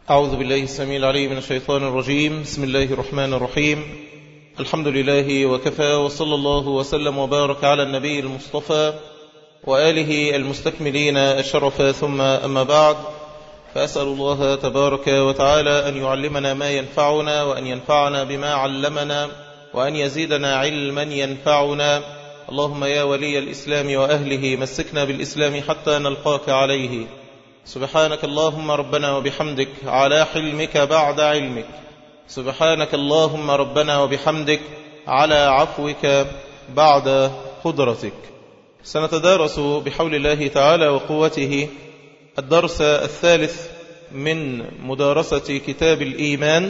أعوذ بالله السميع العليم من الشيطان الرجيم بسم الله الرحمن الرحيم الحمد لله وكفى وصلى الله وسلم وبارك على النبي المصطفى وآله المستكملين الشرف ثم أما بعد فأسأل الله تبارك وتعالى أن يعلمنا ما ينفعنا وأن ينفعنا بما علمنا وأن يزيدنا علما ينفعنا اللهم يا ولي الإسلام وأهله مسكنا بالإسلام حتى نلقاك عليه سبحانك اللهم ربنا وبحمدك على حلمك بعد علمك سبحانك اللهم ربنا وبحمدك على عفوك بعد قدرتك سنتدارس بحول الله تعالى وقوته الدرس الثالث من مدارسة كتاب الإيمان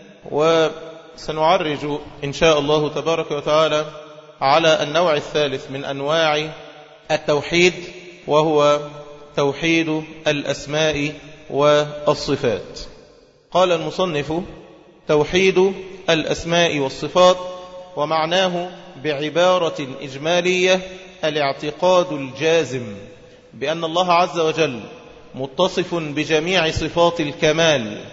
وسنعرج إن شاء الله تبارك وتعالى على النوع الثالث من أنواع التوحيد وهو توحيد الأسماء والصفات قال المصنف توحيد الأسماء والصفات ومعناه بعبارة إجمالية الاعتقاد الجازم بأن الله عز وجل متصف بجميع صفات الكمال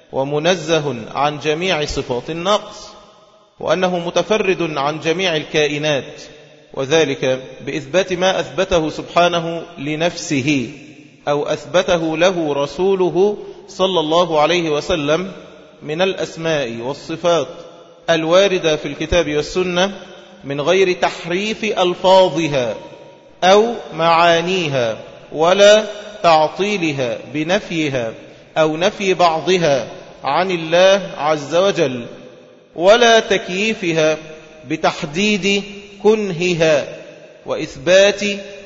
ومنزه عن جميع صفات النقص وأنه متفرد عن جميع الكائنات وذلك بإثبات ما أثبته سبحانه لنفسه أو أثبته له رسوله صلى الله عليه وسلم من الأسماء والصفات الواردة في الكتاب والسنة من غير تحريف ألفاظها أو معانيها ولا تعطيلها بنفيها أو نفي بعضها عن الله عز وجل ولا تكييفها بتحديد كنهها وإثبات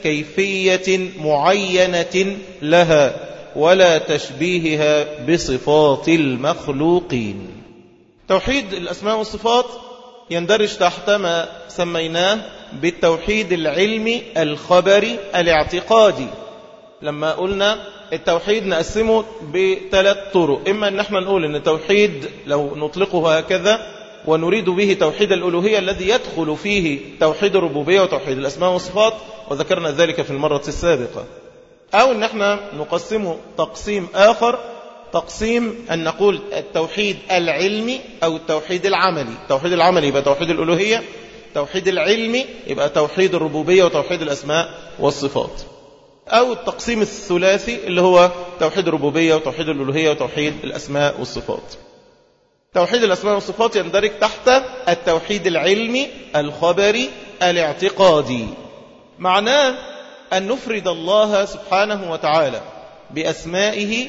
كيفية معينة لها ولا تشبيهها بصفات المخلوقين توحيد الأسماء والصفات يندرج تحت ما سميناه بالتوحيد العلمي الخبري الاعتقادي لما قلنا التوحيد نقسمه بثلاث طرق إما أن احنا نقول أن التوحيد لو نطلقه هكذا ونريد به توحيد الألوهية الذي يدخل فيه توحيد الربوبية وتوحيد الأسماء والصفات وذكرنا ذلك في المرة السابقة أو أن احنا نقسمه تقسيم آخر تقسيم أن نقول التوحيد العلمي أو التوحيد العملي التوحيد العملي يبقى توحيد الألوهية توحيد العلمي يبقى توحيد الربوبية وتوحيد الأسماء والصفات أو التقسيم الثلاثي اللي هو توحيد الربوبية وتوحيد الألوهية وتوحيد الأسماء والصفات توحيد الأسماء والصفات يندرج تحت التوحيد العلمي الخبري الاعتقادي معناه أن نفرد الله سبحانه وتعالى بأسمائه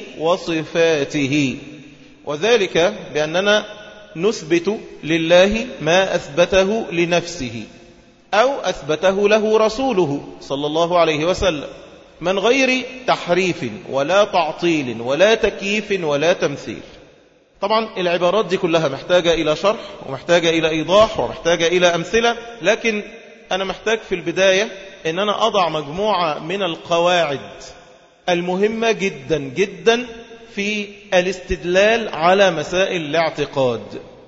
وصفاته وذلك بأننا نثبت لله ما أثبته لنفسه أو أثبته له رسوله صلى الله عليه وسلم من غير تحريف ولا تعطيل ولا تكييف ولا تمثيل طبعا العبارات دي كلها محتاجة إلى شرح ومحتاجة إلى إيضاح ومحتاجة إلى أمثلة لكن أنا محتاج في البداية أن أنا أضع مجموعة من القواعد المهمة جدا جدا في الاستدلال على مسائل الاعتقاد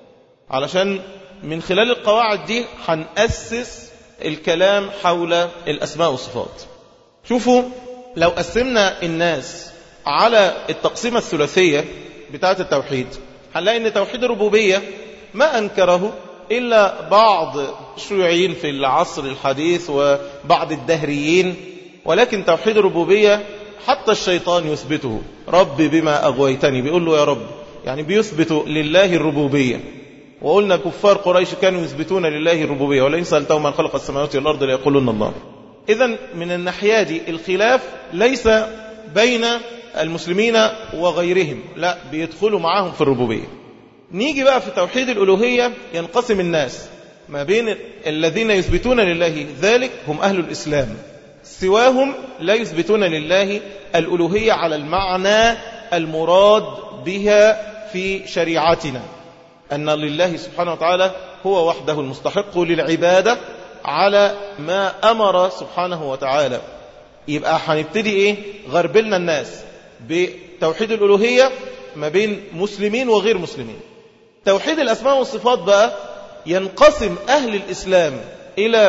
علشان من خلال القواعد دي هنأسس الكلام حول الأسماء والصفات شوفوا لو قسمنا الناس على التقسيمة الثلاثية بتاعة التوحيد هنلاقي ان توحيد الربوبية ما أنكره إلا بعض الشيوعيين في العصر الحديث وبعض الدهريين ولكن توحيد الربوبية حتى الشيطان يثبته رب بما أغويتني بيقول له يا رب يعني بيثبت لله الربوبية وقلنا كفار قريش كانوا يثبتون لله الربوبية ولئن سألتهم من خلق السماوات والأرض ليقولون الله إذا من الناحية دي الخلاف ليس بين المسلمين وغيرهم لا بيدخلوا معاهم في الربوبية نيجي بقى في توحيد الألوهية ينقسم الناس ما بين الذين يثبتون لله ذلك هم أهل الإسلام سواهم لا يثبتون لله الألوهية على المعنى المراد بها في شريعتنا أن لله سبحانه وتعالى هو وحده المستحق للعبادة على ما أمر سبحانه وتعالى يبقى هنبتدي إيه غربلنا الناس بتوحيد الألوهية ما بين مسلمين وغير مسلمين توحيد الأسماء والصفات بقى ينقسم أهل الإسلام إلى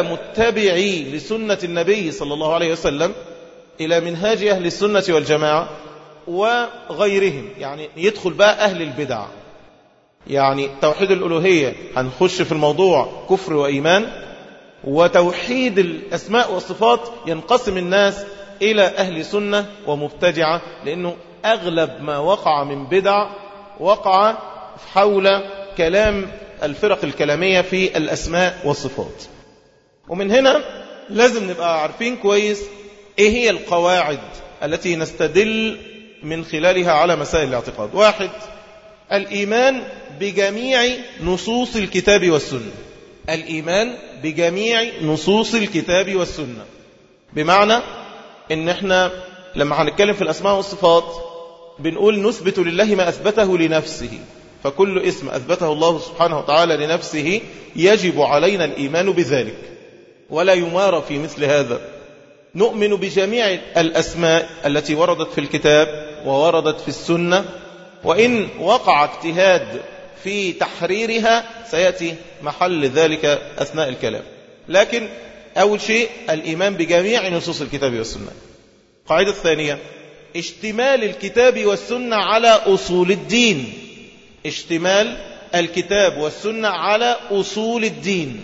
متبعي لسنة النبي صلى الله عليه وسلم إلى منهاج أهل السنة والجماعة وغيرهم يعني يدخل بقى أهل البدع يعني توحيد الألوهية هنخش في الموضوع كفر وإيمان وتوحيد الأسماء والصفات ينقسم الناس إلى أهل سنة ومبتدعة لأنه أغلب ما وقع من بدع وقع حول كلام الفرق الكلامية في الأسماء والصفات ومن هنا لازم نبقى عارفين كويس إيه هي القواعد التي نستدل من خلالها على مسائل الاعتقاد واحد الإيمان بجميع نصوص الكتاب والسنة الإيمان بجميع نصوص الكتاب والسنة بمعنى ان احنا لما هنتكلم في الأسماء والصفات بنقول نثبت لله ما أثبته لنفسه فكل اسم أثبته الله سبحانه وتعالى لنفسه يجب علينا الإيمان بذلك ولا يمارى في مثل هذا نؤمن بجميع الأسماء التي وردت في الكتاب ووردت في السنة وإن وقع اجتهاد في تحريرها سيأتي محل ذلك أثناء الكلام لكن أول شيء الإيمان بجميع نصوص الكتاب والسنة القاعدة الثانية اشتمال الكتاب والسنة على أصول الدين اشتمال الكتاب والسنة على أصول الدين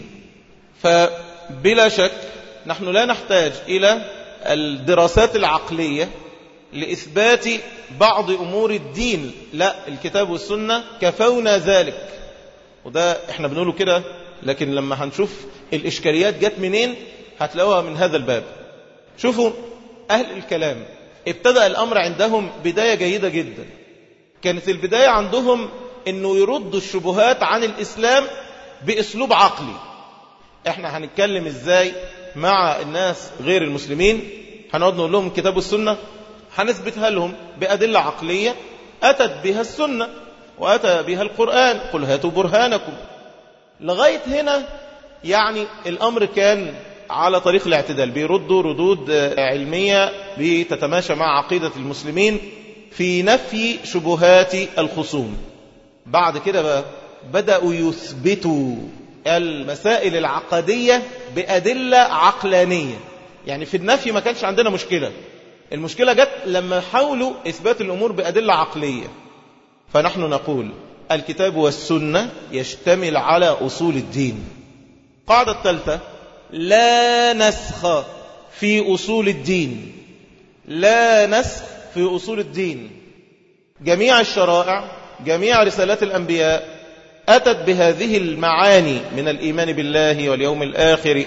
فبلا شك نحن لا نحتاج إلى الدراسات العقلية لإثبات بعض أمور الدين لا الكتاب والسنة كفونا ذلك وده احنا بنقوله كده لكن لما هنشوف الإشكاليات جت منين هتلاقوها من هذا الباب شوفوا أهل الكلام ابتدأ الأمر عندهم بداية جيدة جدا كانت البداية عندهم أنه يردوا الشبهات عن الإسلام بأسلوب عقلي احنا هنتكلم ازاي مع الناس غير المسلمين هنقعد نقول لهم كتاب السنة هنثبتها لهم بأدلة عقلية أتت بها السنة وأتى بها القرآن قل هاتوا برهانكم لغاية هنا يعني الأمر كان على طريق الاعتدال بيردوا ردود علمية بتتماشى مع عقيدة المسلمين في نفي شبهات الخصوم بعد كده بقى بدأوا يثبتوا المسائل العقدية بأدلة عقلانية يعني في النفي ما كانش عندنا مشكلة المشكلة جت لما حاولوا إثبات الأمور بأدلة عقلية فنحن نقول الكتاب والسنة يشتمل على أصول الدين قاعدة الثالثة لا نسخ في أصول الدين لا نسخ في أصول الدين جميع الشرائع جميع رسالات الأنبياء أتت بهذه المعاني من الإيمان بالله واليوم الآخر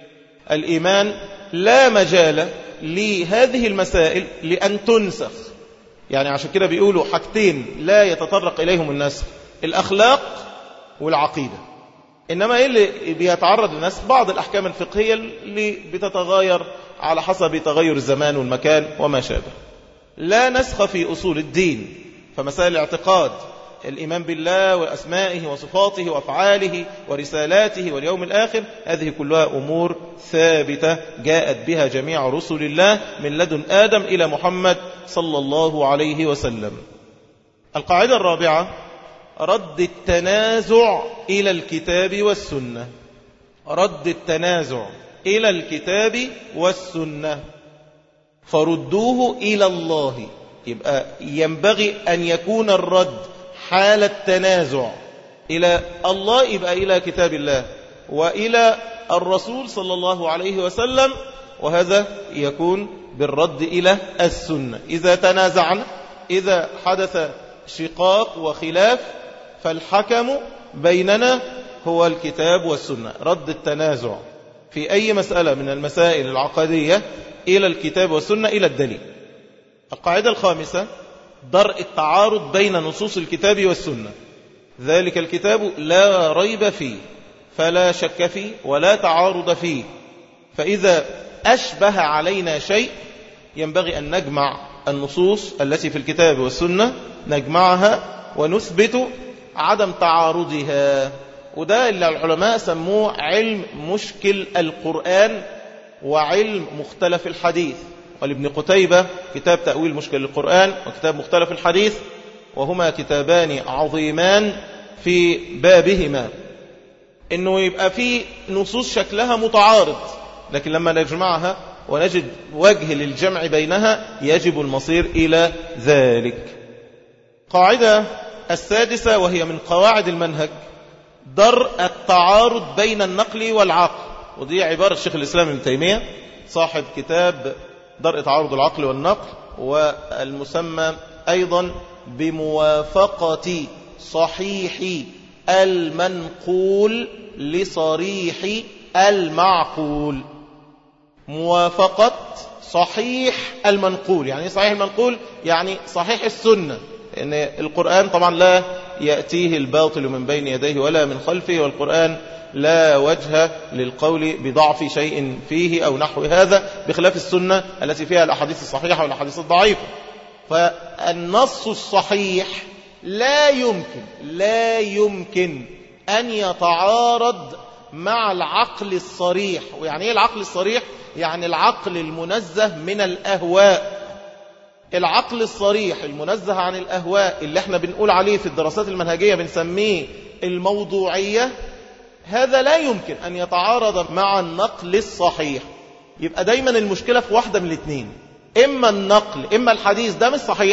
الإيمان لا مجال لهذه المسائل لأن تنسخ يعني عشان كده بيقولوا حاجتين لا يتطرق إليهم النسخ الأخلاق والعقيدة إنما إيه اللي بيتعرض للنسخ بعض الأحكام الفقهية اللي بتتغير على حسب تغير الزمان والمكان وما شابه لا نسخ في أصول الدين فمسائل الاعتقاد الإيمان بالله وأسمائه وصفاته وأفعاله ورسالاته واليوم الآخر هذه كلها أمور ثابتة جاءت بها جميع رسل الله من لدن آدم إلى محمد صلى الله عليه وسلم القاعدة الرابعة رد التنازع إلى الكتاب والسنة رد التنازع إلى الكتاب والسنة فردوه إلى الله يبقى ينبغي أن يكون الرد حال التنازع إلى الله يبقى إلى كتاب الله وإلى الرسول صلى الله عليه وسلم وهذا يكون بالرد إلى السنة إذا تنازعنا إذا حدث شقاق وخلاف فالحكم بيننا هو الكتاب والسنة رد التنازع في أي مسألة من المسائل العقدية إلى الكتاب والسنة إلى الدليل القاعدة الخامسة درء التعارض بين نصوص الكتاب والسنة ذلك الكتاب لا ريب فيه فلا شك فيه ولا تعارض فيه فإذا أشبه علينا شيء ينبغي أن نجمع النصوص التي في الكتاب والسنة نجمعها ونثبت عدم تعارضها وده اللي العلماء سموه علم مشكل القرآن وعلم مختلف الحديث ولابن قتيبة كتاب تأويل مشكل القرآن وكتاب مختلف الحديث وهما كتابان عظيمان في بابهما انه يبقى في نصوص شكلها متعارض لكن لما نجمعها ونجد وجه للجمع بينها يجب المصير إلى ذلك قاعدة السادسة وهي من قواعد المنهج در التعارض بين النقل والعقل ودي عبارة الشيخ الإسلام ابن تيمية صاحب كتاب درء تعارض العقل والنقل والمسمى أيضا بموافقة صحيح المنقول لصريح المعقول موافقة صحيح المنقول يعني صحيح المنقول يعني صحيح السنة لأن القرآن طبعا لا يأتيه الباطل من بين يديه ولا من خلفه والقرآن لا وجه للقول بضعف شيء فيه أو نحو هذا بخلاف السنة التي فيها الأحاديث الصحيحة والأحاديث الضعيفة فالنص الصحيح لا يمكن لا يمكن أن يتعارض مع العقل الصريح ويعني ايه العقل الصريح يعني العقل المنزه من الأهواء العقل الصريح المنزه عن الأهواء اللي احنا بنقول عليه في الدراسات المنهجية بنسميه الموضوعية هذا لا يمكن أن يتعارض مع النقل الصحيح يبقى دايما المشكلة في واحدة من الاثنين إما النقل إما الحديث ده مش صحيح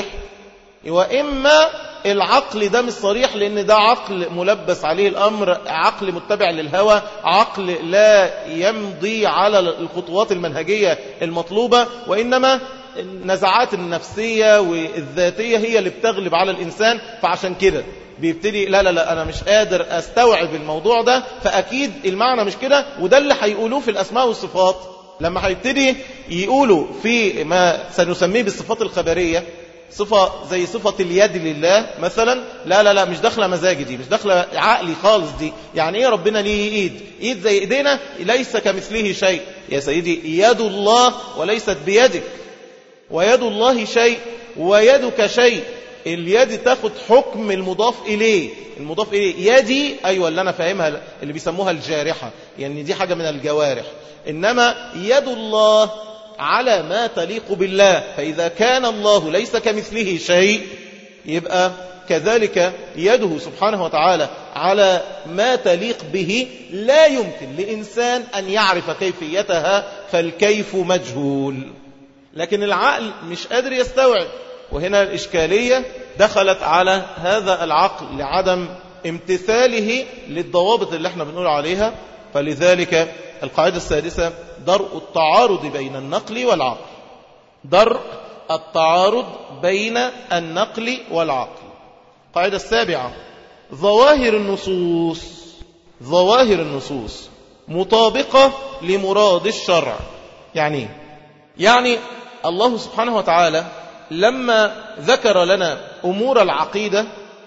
وإما العقل ده مش صريح لأن ده عقل ملبس عليه الأمر عقل متبع للهوى عقل لا يمضي على الخطوات المنهجية المطلوبة وإنما النزعات النفسية والذاتية هي اللي بتغلب على الإنسان فعشان كده بيبتدي لا لا لا أنا مش قادر أستوعب الموضوع ده فأكيد المعنى مش كده وده اللي هيقولوه في الأسماء والصفات لما هيبتدي يقولوا في ما سنسميه بالصفات الخبرية صفة زي صفة اليد لله مثلا لا لا لا مش داخلة مزاجي دي مش داخلة عقلي خالص دي يعني ايه ربنا ليه ايد ايد زي ايدينا ليس كمثله شيء يا سيدي يد الله وليست بيدك ويد الله شيء ويدك شيء اليد تاخد حكم المضاف إليه المضاف إليه يدي أيوة اللي أنا فاهمها اللي بيسموها الجارحة يعني دي حاجة من الجوارح إنما يد الله على ما تليق بالله فإذا كان الله ليس كمثله شيء يبقى كذلك يده سبحانه وتعالى على ما تليق به لا يمكن لإنسان أن يعرف كيفيتها فالكيف مجهول لكن العقل مش قادر يستوعب وهنا الإشكالية دخلت على هذا العقل لعدم امتثاله للضوابط اللي احنا بنقول عليها فلذلك القاعدة السادسة درء التعارض بين النقل والعقل درء التعارض بين النقل والعقل القاعدة السابعة ظواهر النصوص ظواهر النصوص مطابقة لمراد الشرع يعني يعني الله سبحانه وتعالى لما ذكر لنا أمور العقيدة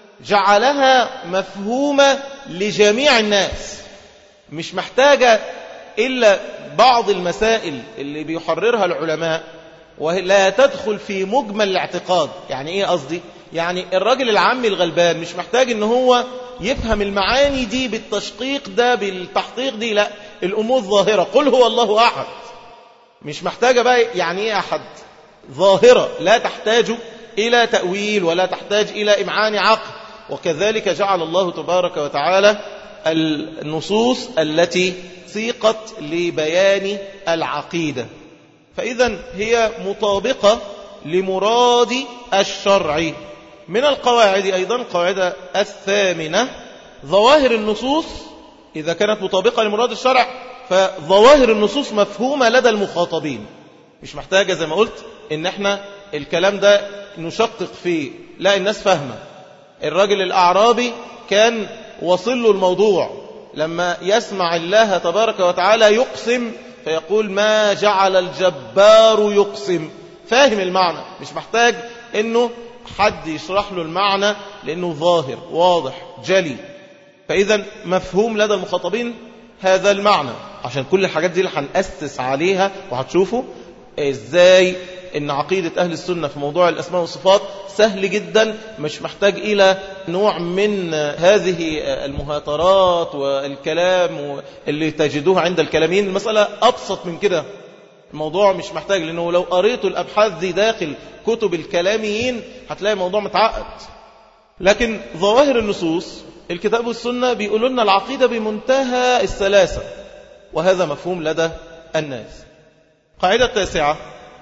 جعلها مفهومة لجميع الناس مش محتاجة إلا بعض المسائل اللي بيحررها العلماء ولا تدخل في مجمل الاعتقاد يعني إيه قصدي؟ يعني الراجل العامي الغلبان مش محتاج ان هو يفهم المعاني دي بالتشقيق ده بالتحقيق دي لا الأمور ظاهرة قل هو الله أحد مش محتاجة بقى يعني إيه أحد ظاهرة لا تحتاج إلى تأويل ولا تحتاج إلى إمعان عقل وكذلك جعل الله تبارك وتعالى النصوص التي سيقت لبيان العقيدة فإذا هي مطابقة لمراد الشرع من القواعد أيضا القاعدة الثامنة ظواهر النصوص إذا كانت مطابقة لمراد الشرع فظواهر النصوص مفهومة لدى المخاطبين مش محتاجة زي ما قلت إن احنا الكلام ده نشقق فيه لا الناس فاهمة الراجل الأعرابي كان وصل له الموضوع لما يسمع الله تبارك وتعالى يقسم فيقول ما جعل الجبار يقسم فاهم المعنى مش محتاج انه حد يشرح له المعنى لانه ظاهر واضح جلي فاذا مفهوم لدى المخاطبين هذا المعنى عشان كل الحاجات دي اللي هنأسس عليها وهتشوفوا ازاي ان عقيدة اهل السنة في موضوع الاسماء والصفات سهل جدا مش محتاج الى نوع من هذه المهاترات والكلام اللي تجدوها عند الكلامين المسألة ابسط من كده الموضوع مش محتاج لانه لو قريتوا الابحاث دي داخل كتب الكلاميين هتلاقي الموضوع متعقد لكن ظواهر النصوص الكتاب والسنة بيقولوا لنا العقيدة بمنتهى السلاسة وهذا مفهوم لدى الناس قاعدة التاسعة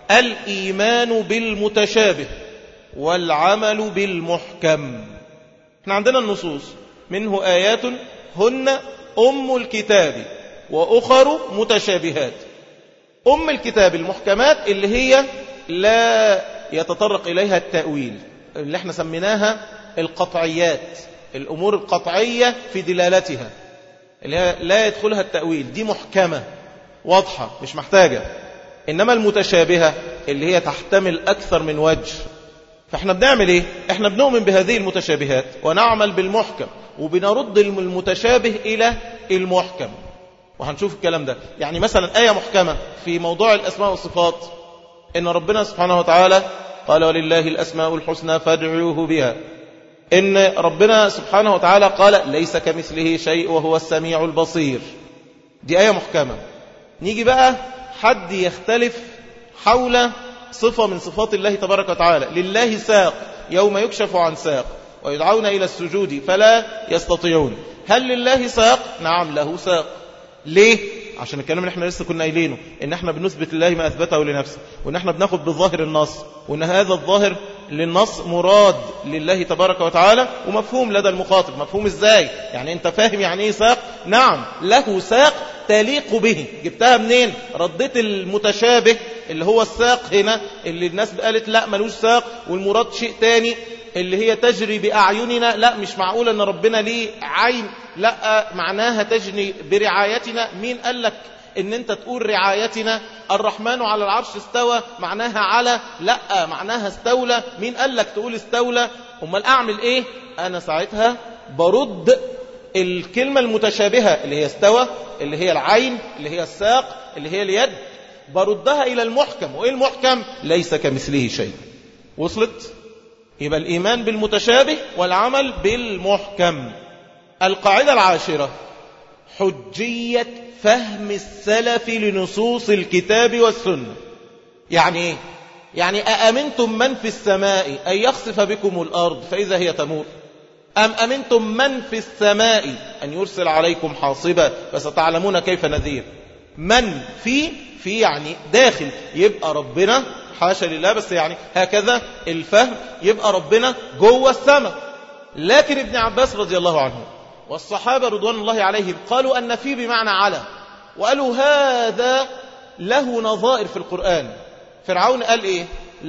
الإيمان بالمتشابه والعمل بالمحكم احنا عندنا النصوص منه آيات هن أم الكتاب وأخر متشابهات أم الكتاب المحكمات اللي هي لا يتطرق إليها التأويل اللي احنا سميناها القطعيات الأمور القطعية في دلالتها اللي هي لا يدخلها التأويل دي محكمة واضحة مش محتاجة إنما المتشابهة اللي هي تحتمل أكثر من وجه فاحنا بنعمل ايه احنا بنؤمن بهذه المتشابهات ونعمل بالمحكم وبنرد المتشابه الى المحكم وهنشوف الكلام ده يعني مثلا آية محكمة في موضوع الأسماء والصفات إن ربنا سبحانه وتعالى قال ولله الأسماء الحسنى فادعوه بها إن ربنا سبحانه وتعالى قال ليس كمثله شيء وهو السميع البصير دي آية محكمة نيجي بقى حد يختلف حول صفة من صفات الله تبارك وتعالى لله ساق يوم يكشف عن ساق ويدعون إلى السجود فلا يستطيعون هل لله ساق؟ نعم له ساق ليه؟ عشان الكلام اللي احنا لسه كنا قايلينه ان احنا بنثبت لله ما اثبته لنفسه وان احنا بناخد بظاهر النص وان هذا الظاهر للنص مراد لله تبارك وتعالى ومفهوم لدى المخاطب مفهوم ازاي يعني انت فاهم يعني ايه ساق نعم له ساق تليق به جبتها منين رديت المتشابه اللي هو الساق هنا اللي الناس قالت لا ملوش ساق والمراد شيء تاني اللي هي تجري بأعيننا لا مش معقول أن ربنا ليه عين لا معناها تجري برعايتنا مين قال لك ان انت تقول رعايتنا الرحمن على العرش استوى معناها على لا معناها استولى مين قال لك تقول استولى امال اعمل ايه انا ساعتها برد الكلمة المتشابهة اللي هي استوى اللي هي العين اللي هي الساق اللي هي اليد بردها إلى المحكم وإيه المحكم ليس كمثله شيء وصلت يبقى الإيمان بالمتشابه والعمل بالمحكم القاعدة العاشرة حجية فهم السلف لنصوص الكتاب والسنة يعني ايه يعني أأمنتم من في السماء أن يخسف بكم الأرض فإذا هي تمور أم أمنتم من في السماء أن يرسل عليكم حاصبا فستعلمون كيف نذير من في في يعني داخل يبقى ربنا حاشا لله بس يعني هكذا الفهم يبقى ربنا جوه السماء لكن ابن عباس رضي الله عنه والصحابة رضوان الله عليهم قالوا أن في بمعنى على وقالوا هذا له نظائر في القرآن فرعون قال إيه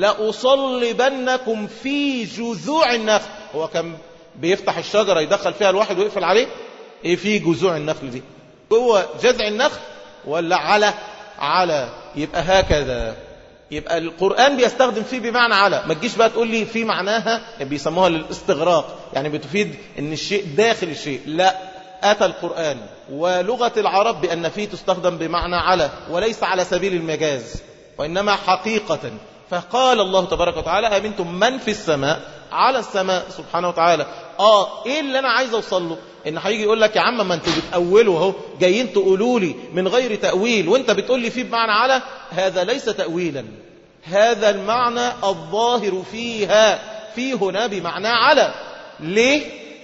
لأصلبنكم في جذوع النخل هو كان بيفتح الشجرة يدخل فيها الواحد ويقفل عليه إيه في جذوع النخل دي جوه جذع النخل ولا على على يبقى هكذا يبقى القرآن بيستخدم فيه بمعنى على ما تجيش بقى تقول لي في معناها بيسموها للاستغراق يعني بتفيد ان الشيء داخل الشيء لا أتى القرآن ولغة العرب بأن فيه تستخدم بمعنى على وليس على سبيل المجاز وإنما حقيقة فقال الله تبارك وتعالى أمنتم من في السماء على السماء سبحانه وتعالى آه إيه اللي أنا عايز أوصل له إن هيجي يقول لك يا عم ما أنتوا بتأولوا أهو جايين تقولوا لي من غير تأويل وأنت بتقول لي فيه بمعنى على هذا ليس تأويلا هذا المعنى الظاهر فيها في هنا بمعنى على ليه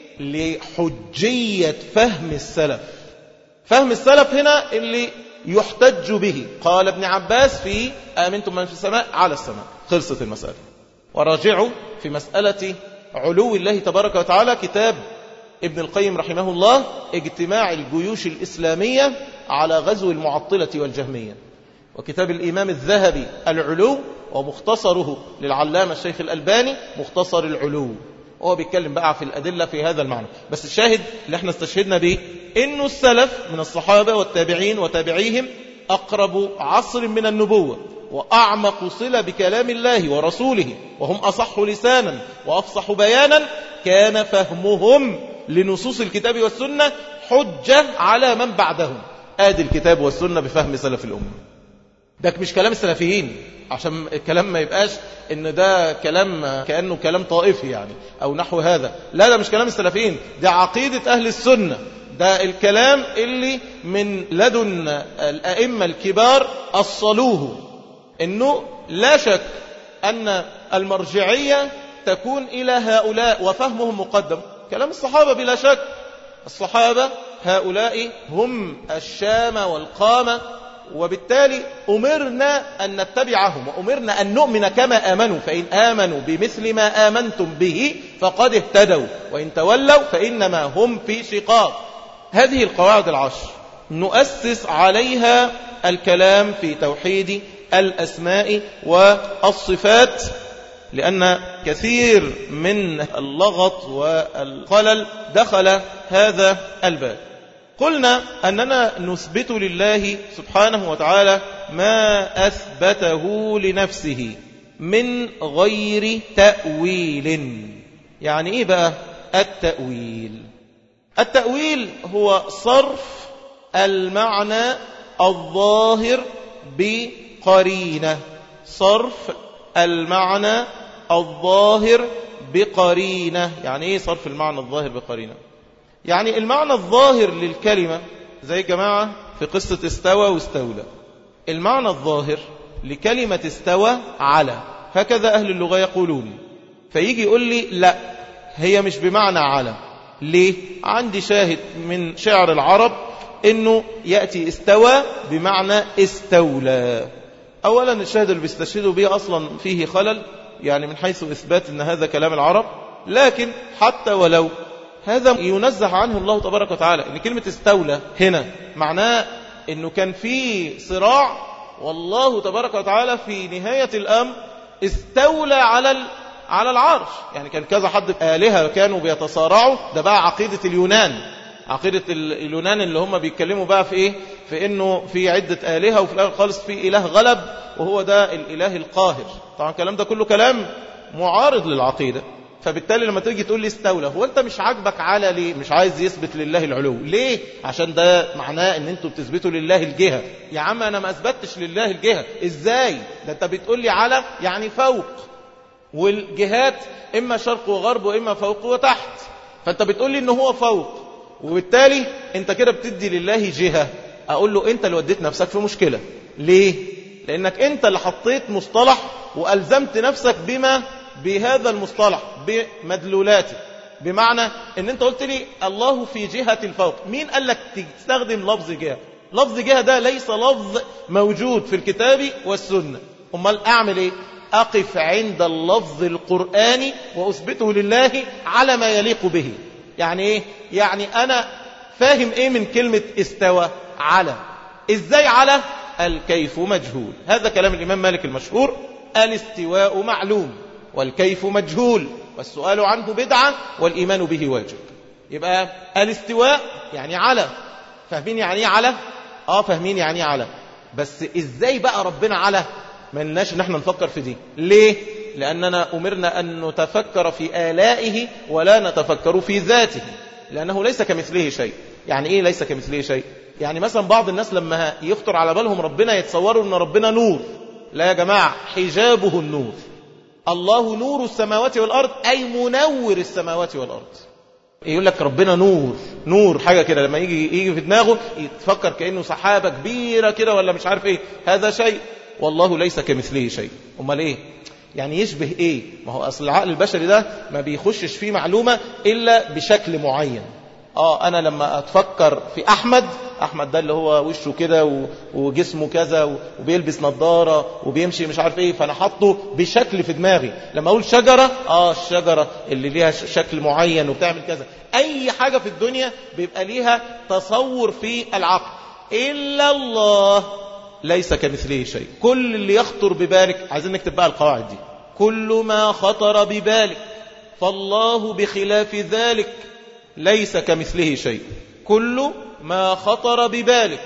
لحجية فهم السلف فهم السلف هنا اللي يحتج به قال ابن عباس في آمنتم من في السماء على السماء خلصت المسألة وراجعوا في مسألة علو الله تبارك وتعالى كتاب ابن القيم رحمه الله اجتماع الجيوش الإسلامية على غزو المعطلة والجهمية وكتاب الإمام الذهبي العلو ومختصره للعلامة الشيخ الألباني مختصر العلو وهو بيتكلم بقى في الأدلة في هذا المعنى بس الشاهد اللي احنا استشهدنا به إنه السلف من الصحابة والتابعين وتابعيهم أقرب عصر من النبوة وأعمق صلة بكلام الله ورسوله وهم أصح لسانا وأفصح بيانا كان فهمهم لنصوص الكتاب والسنة حجة على من بعدهم آدي الكتاب والسنة بفهم سلف الأمة ده مش كلام السلفيين عشان الكلام ما يبقاش ان ده كلام كأنه كلام طائفي يعني او نحو هذا لا ده مش كلام السلفيين ده عقيدة اهل السنة ده الكلام اللي من لدن الائمة الكبار اصلوه انه لا شك ان المرجعية تكون الى هؤلاء وفهمهم مقدم كلام الصحابة بلا شك الصحابة هؤلاء هم الشام والقامة وبالتالي أمرنا أن نتبعهم وأمرنا أن نؤمن كما آمنوا فإن آمنوا بمثل ما آمنتم به فقد اهتدوا وإن تولوا فإنما هم في شقاق هذه القواعد العشر نؤسس عليها الكلام في توحيد الأسماء والصفات لأن كثير من اللغط والخلل دخل هذا الباب قلنا أننا نثبت لله سبحانه وتعالى ما أثبته لنفسه من غير تأويل يعني إيه بقى التأويل التأويل هو صرف المعنى الظاهر بقرينة صرف المعنى الظاهر بقرينة يعني ايه صرف المعنى الظاهر بقرينة يعني المعنى الظاهر للكلمة زي جماعة في قصة استوى واستولى المعنى الظاهر لكلمة استوى على هكذا أهل اللغة يقولون فيجي يقول لي لا هي مش بمعنى على ليه عندي شاهد من شعر العرب انه يأتي استوى بمعنى استولى اولا الشاهد اللي بيستشهدوا به اصلا فيه خلل يعني من حيث اثبات ان هذا كلام العرب لكن حتى ولو هذا ينزه عنه الله تبارك وتعالى ان كلمة استولى هنا معناه انه كان في صراع والله تبارك وتعالى في نهاية الامر استولى على على العرش يعني كان كذا حد آلهة كانوا بيتصارعوا ده بقى عقيدة اليونان عقيدة اليونان اللي هم بيتكلموا بقى في ايه في انه في عدة آلهة وفي الاخر خالص في اله غلب وهو ده الاله القاهر طبعا الكلام ده كله كلام معارض للعقيدة فبالتالي لما تيجي تقول لي استولى هو انت مش عاجبك على ليه مش عايز يثبت لله العلو ليه عشان ده معناه ان انتوا بتثبتوا لله الجهة يا عم انا ما اثبتش لله الجهة ازاي ده انت بتقول لي على يعني فوق والجهات اما شرق وغرب واما فوق وتحت فانت بتقول لي ان هو فوق وبالتالي انت كده بتدي لله جهة اقول له انت اللي وديت نفسك في مشكلة ليه لانك انت اللي حطيت مصطلح والزمت نفسك بما بهذا المصطلح بمدلولاته بمعنى ان انت قلت لي الله في جهة الفوق مين قال لك تستخدم لفظ جهة لفظ جهة ده ليس لفظ موجود في الكتاب والسنة امال اعمل ايه اقف عند اللفظ القرآني واثبته لله على ما يليق به يعني ايه يعني انا فاهم ايه من كلمة استوى على ازاي على الكيف مجهول هذا كلام الامام مالك المشهور الاستواء معلوم والكيف مجهول والسؤال عنه بدعة والإيمان به واجب يبقى الاستواء يعني على فاهمين يعني ايه على اه فاهمين يعني ايه على بس ازاي بقى ربنا على ما لناش ان احنا نفكر في دي ليه لاننا امرنا ان نتفكر في آلائه ولا نتفكر في ذاته لانه ليس كمثله شيء يعني ايه ليس كمثله شيء يعني مثلا بعض الناس لما يخطر على بالهم ربنا يتصوروا ان ربنا نور لا يا جماعة حجابه النور الله نور السماوات والأرض أي منور السماوات والأرض يقول لك ربنا نور نور حاجة كده لما يجي يجي في دماغه يتفكر كأنه سحابة كبيرة كده ولا مش عارف ايه هذا شيء والله ليس كمثله شيء امال ايه يعني يشبه ايه ما هو اصل العقل البشري ده ما بيخشش فيه معلومة الا بشكل معين اه انا لما اتفكر في احمد احمد ده اللي هو وشه كده وجسمه كذا وبيلبس نظارة وبيمشي مش عارف ايه فانا حاطه بشكل في دماغي لما اقول شجرة اه الشجرة اللي ليها شكل معين وبتعمل كذا اي حاجة في الدنيا بيبقى ليها تصور في العقل الا الله ليس كمثله شيء كل اللي يخطر ببالك عايزين نكتب بقى القواعد دي كل ما خطر ببالك فالله بخلاف ذلك ليس كمثله شيء كل ما خطر ببالك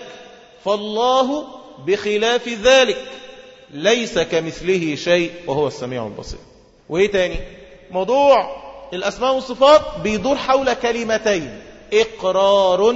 فالله بخلاف ذلك ليس كمثله شيء وهو السميع البصير وايه تاني موضوع الاسماء والصفات بيدور حول كلمتين اقرار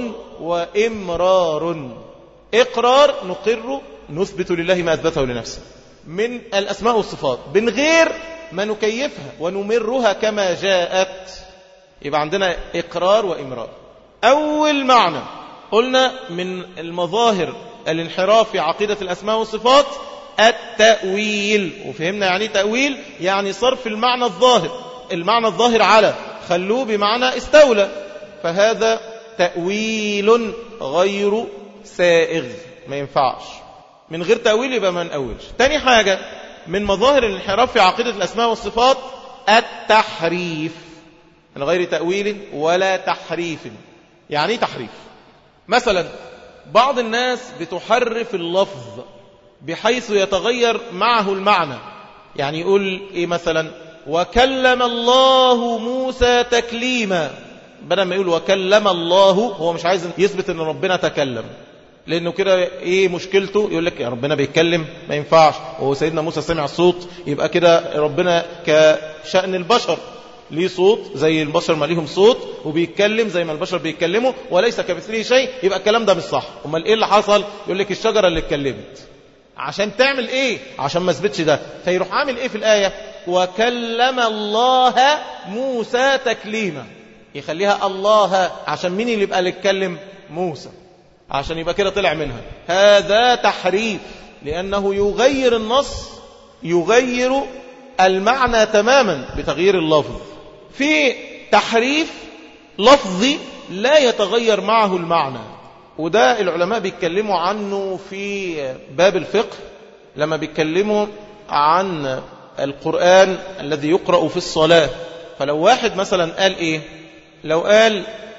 وامرار اقرار نقر نثبت لله ما اثبته لنفسه من الاسماء والصفات من غير ما نكيفها ونمرها كما جاءت يبقى عندنا إقرار وإمرار أول معنى قلنا من المظاهر الانحراف في عقيدة الأسماء والصفات التأويل وفهمنا يعني تأويل يعني صرف المعنى الظاهر المعنى الظاهر على خلوه بمعنى استولى فهذا تأويل غير سائغ ما ينفعش من غير تأويل يبقى ما نأولش تاني حاجة من مظاهر الانحراف في عقيدة الأسماء والصفات التحريف من غير تأويل ولا تحريف يعني ايه تحريف مثلا بعض الناس بتحرف اللفظ بحيث يتغير معه المعنى يعني يقول ايه مثلا وكلم الله موسى تكليما بدل ما يقول وكلم الله هو مش عايز يثبت ان ربنا تكلم لانه كده ايه مشكلته يقول لك يا ربنا بيتكلم ما ينفعش وهو سيدنا موسى سمع الصوت يبقى كده ربنا كشأن البشر ليه صوت زي البشر ما ليهم صوت وبيتكلم زي ما البشر بيتكلموا وليس كمثله شيء يبقى الكلام ده مش صح امال ايه اللي حصل يقول لك الشجره اللي اتكلمت عشان تعمل ايه عشان ما اثبتش ده فيروح عامل ايه في الايه وكلم الله موسى تكليما يخليها الله عشان مين اللي يبقى اللي يتكلم موسى عشان يبقى كده طلع منها هذا تحريف لأنه يغير النص يغير المعنى تماما بتغيير اللفظ في تحريف لفظي لا يتغير معه المعنى وده العلماء بيتكلموا عنه في باب الفقه لما بيتكلموا عن القرآن الذي يقرأ في الصلاة فلو واحد مثلا قال ايه لو قال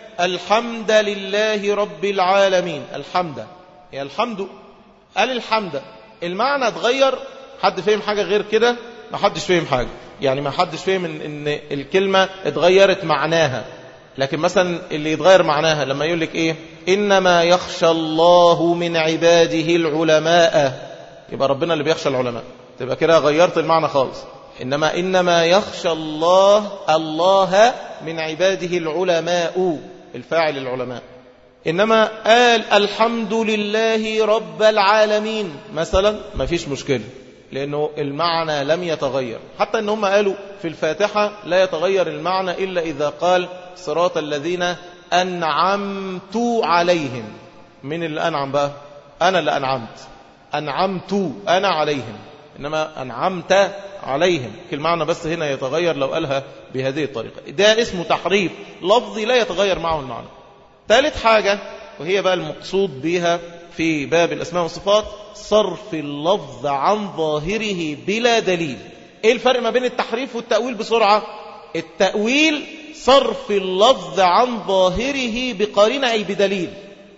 الحمد لله رب العالمين الحمد يا الحمد قال الحمد المعنى اتغير حد فهم حاجة غير كده ما حدش فهم حاجة يعني ما حدش فهم ان, إن الكلمة اتغيرت معناها لكن مثلا اللي يتغير معناها لما يقول لك ايه انما يخشى الله من عباده العلماء يبقى ربنا اللي بيخشى العلماء تبقى كده غيرت المعنى خالص انما انما يخشى الله الله من عباده العلماء الفاعل العلماء إنما قال الحمد لله رب العالمين مثلا ما فيش مشكلة لأنه المعنى لم يتغير حتى أن هم قالوا في الفاتحة لا يتغير المعنى إلا إذا قال صراط الذين أنعمت عليهم من اللي أنعم بقى أنا اللي أنعمت أنعمت أنا عليهم إنما أنعمت عليهم المعنى بس هنا يتغير لو قالها بهذه الطريقة ده اسمه تحريف لفظي لا يتغير معه المعنى ثالث حاجة وهي بقى المقصود بها في باب الأسماء والصفات صرف اللفظ عن ظاهره بلا دليل ايه الفرق ما بين التحريف والتأويل بسرعة التأويل صرف اللفظ عن ظاهره بقرينة أي بدليل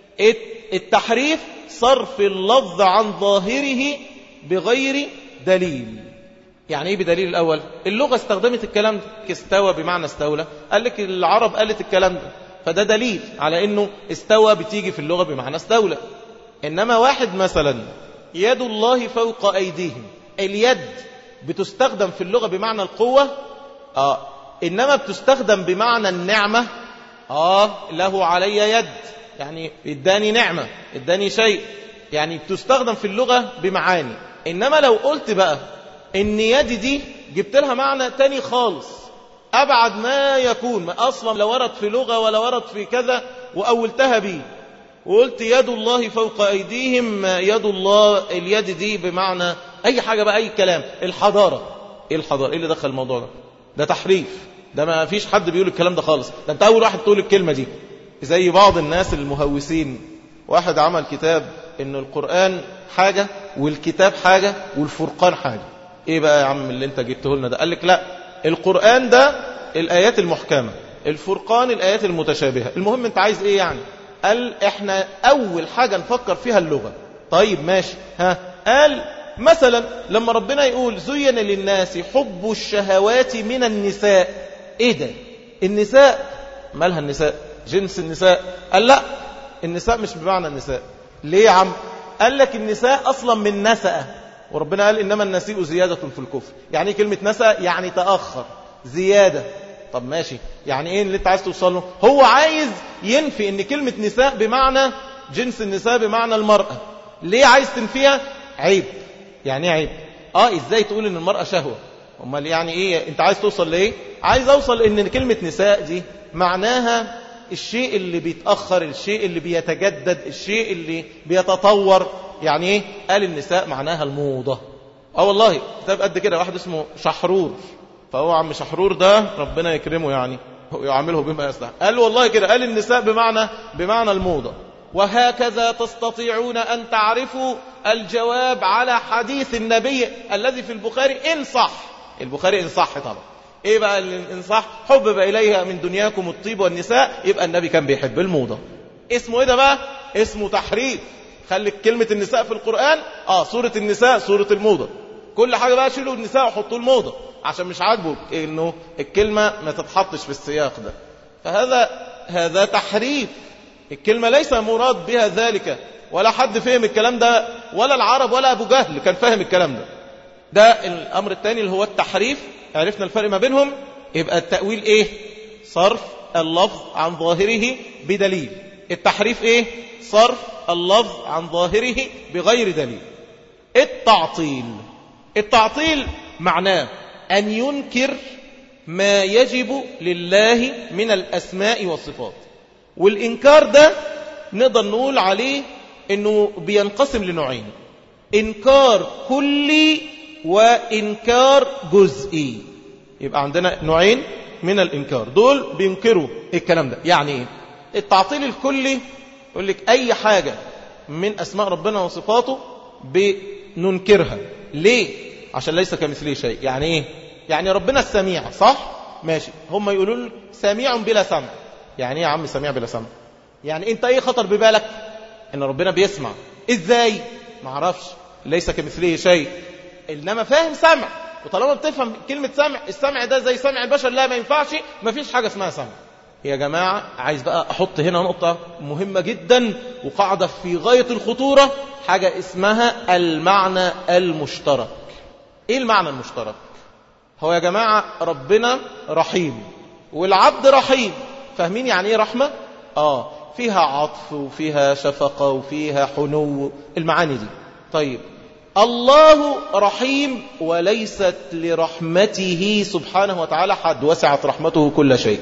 التحريف صرف اللفظ عن ظاهره بغير دليل يعني ايه بدليل الاول اللغه استخدمت الكلام ده كاستوى بمعنى استولى قال لك العرب قالت الكلام ده فده دليل على انه استوى بتيجي في اللغه بمعنى استولى انما واحد مثلا يد الله فوق ايديهم اليد بتستخدم في اللغه بمعنى القوه اه انما بتستخدم بمعنى النعمه اه له علي يد يعني اداني نعمه اداني شيء يعني بتستخدم في اللغه بمعاني انما لو قلت بقى ان يدي دي جبت لها معنى تاني خالص أبعد ما يكون ما أصلا لا ورد في لغة ولا ورد في كذا وأولتها بيه وقلت يد الله فوق أيديهم يد الله اليد دي بمعنى أي حاجة بقى أي كلام الحضارة إيه الحضارة إيه اللي دخل الموضوع ده ده تحريف ده ما فيش حد بيقول الكلام ده خالص ده أنت أول واحد تقول الكلمة دي زي بعض الناس المهوسين واحد عمل كتاب إن القرآن حاجة والكتاب حاجة والفرقان حاجة إيه بقى يا عم اللي أنت جبته لنا ده قال لك لا القرآن ده الآيات المحكمة الفرقان الآيات المتشابهة المهم أنت عايز إيه يعني قال إحنا أول حاجة نفكر فيها اللغة طيب ماشي ها قال مثلا لما ربنا يقول زين للناس حب الشهوات من النساء إيه ده النساء مالها النساء جنس النساء قال لا النساء مش بمعنى النساء ليه يا عم قال لك النساء أصلا من نسأة وربنا قال إنما النسيء زيادة في الكفر يعني كلمة نسأ يعني تأخر زيادة طب ماشي يعني ايه اللي انت عايز توصل له هو عايز ينفي ان كلمة نساء بمعنى جنس النساء بمعنى المرأة ليه عايز تنفيها عيب يعني ايه عيب اه ازاي تقول ان المرأة شهوة امال يعني ايه انت عايز توصل لايه عايز اوصل ان كلمة نساء دي معناها الشيء اللي بيتأخر الشيء اللي بيتجدد الشيء اللي بيتطور يعني ايه قال النساء معناها الموضة اه والله كتاب قد كده واحد اسمه شحرور فهو عم شحرور ده ربنا يكرمه يعني يعامله بما يصلح قال والله كده قال النساء بمعنى بمعنى الموضة وهكذا تستطيعون أن تعرفوا الجواب على حديث النبي الذي في البخاري إن صح البخاري إن صح طبعا ايه بقى ان صح حبب اليها من دنياكم الطيب والنساء يبقى النبي كان بيحب الموضه اسمه ايه ده بقى اسمه تحريف خلي كلمة النساء في القرآن اه سورة النساء سورة الموضة كل حاجة بقى شيلوا النساء وحطوا الموضة عشان مش عاجبه انه الكلمة ما تتحطش في السياق ده فهذا هذا تحريف الكلمة ليس مراد بها ذلك ولا حد فهم الكلام ده ولا العرب ولا أبو جهل كان فاهم الكلام ده ده الأمر الثاني اللي هو التحريف عرفنا الفرق ما بينهم يبقى التأويل إيه صرف اللفظ عن ظاهره بدليل التحريف إيه صرف اللفظ عن ظاهره بغير دليل التعطيل التعطيل معناه أن ينكر ما يجب لله من الأسماء والصفات والإنكار ده نقدر نقول عليه أنه بينقسم لنوعين إنكار كلي وإنكار جزئي يبقى عندنا نوعين من الإنكار دول بينكروا الكلام ده يعني إيه التعطيل الكلي يقول لك أي حاجة من أسماء ربنا وصفاته بننكرها ليه عشان ليس كمثله شيء يعني إيه يعني ربنا السميع صح ماشي هم يقولوا لك سميع بلا سمع يعني ايه يا عم سميع بلا سمع يعني انت ايه خطر ببالك ان ربنا بيسمع ازاي ما اعرفش ليس كمثله شيء انما فاهم سمع وطالما بتفهم كلمة سمع السمع ده زي سمع البشر لا ما ينفعش ما فيش حاجة اسمها سمع يا جماعة عايز بقى أحط هنا نقطة مهمة جدا وقاعدة في غاية الخطورة حاجة اسمها المعنى المشترك ايه المعنى المشترك هو يا جماعة ربنا رحيم والعبد رحيم فاهمين يعني ايه رحمة اه فيها عطف وفيها شفقة وفيها حنو المعاني دي طيب الله رحيم وليست لرحمته سبحانه وتعالى حد وسعت رحمته كل شيء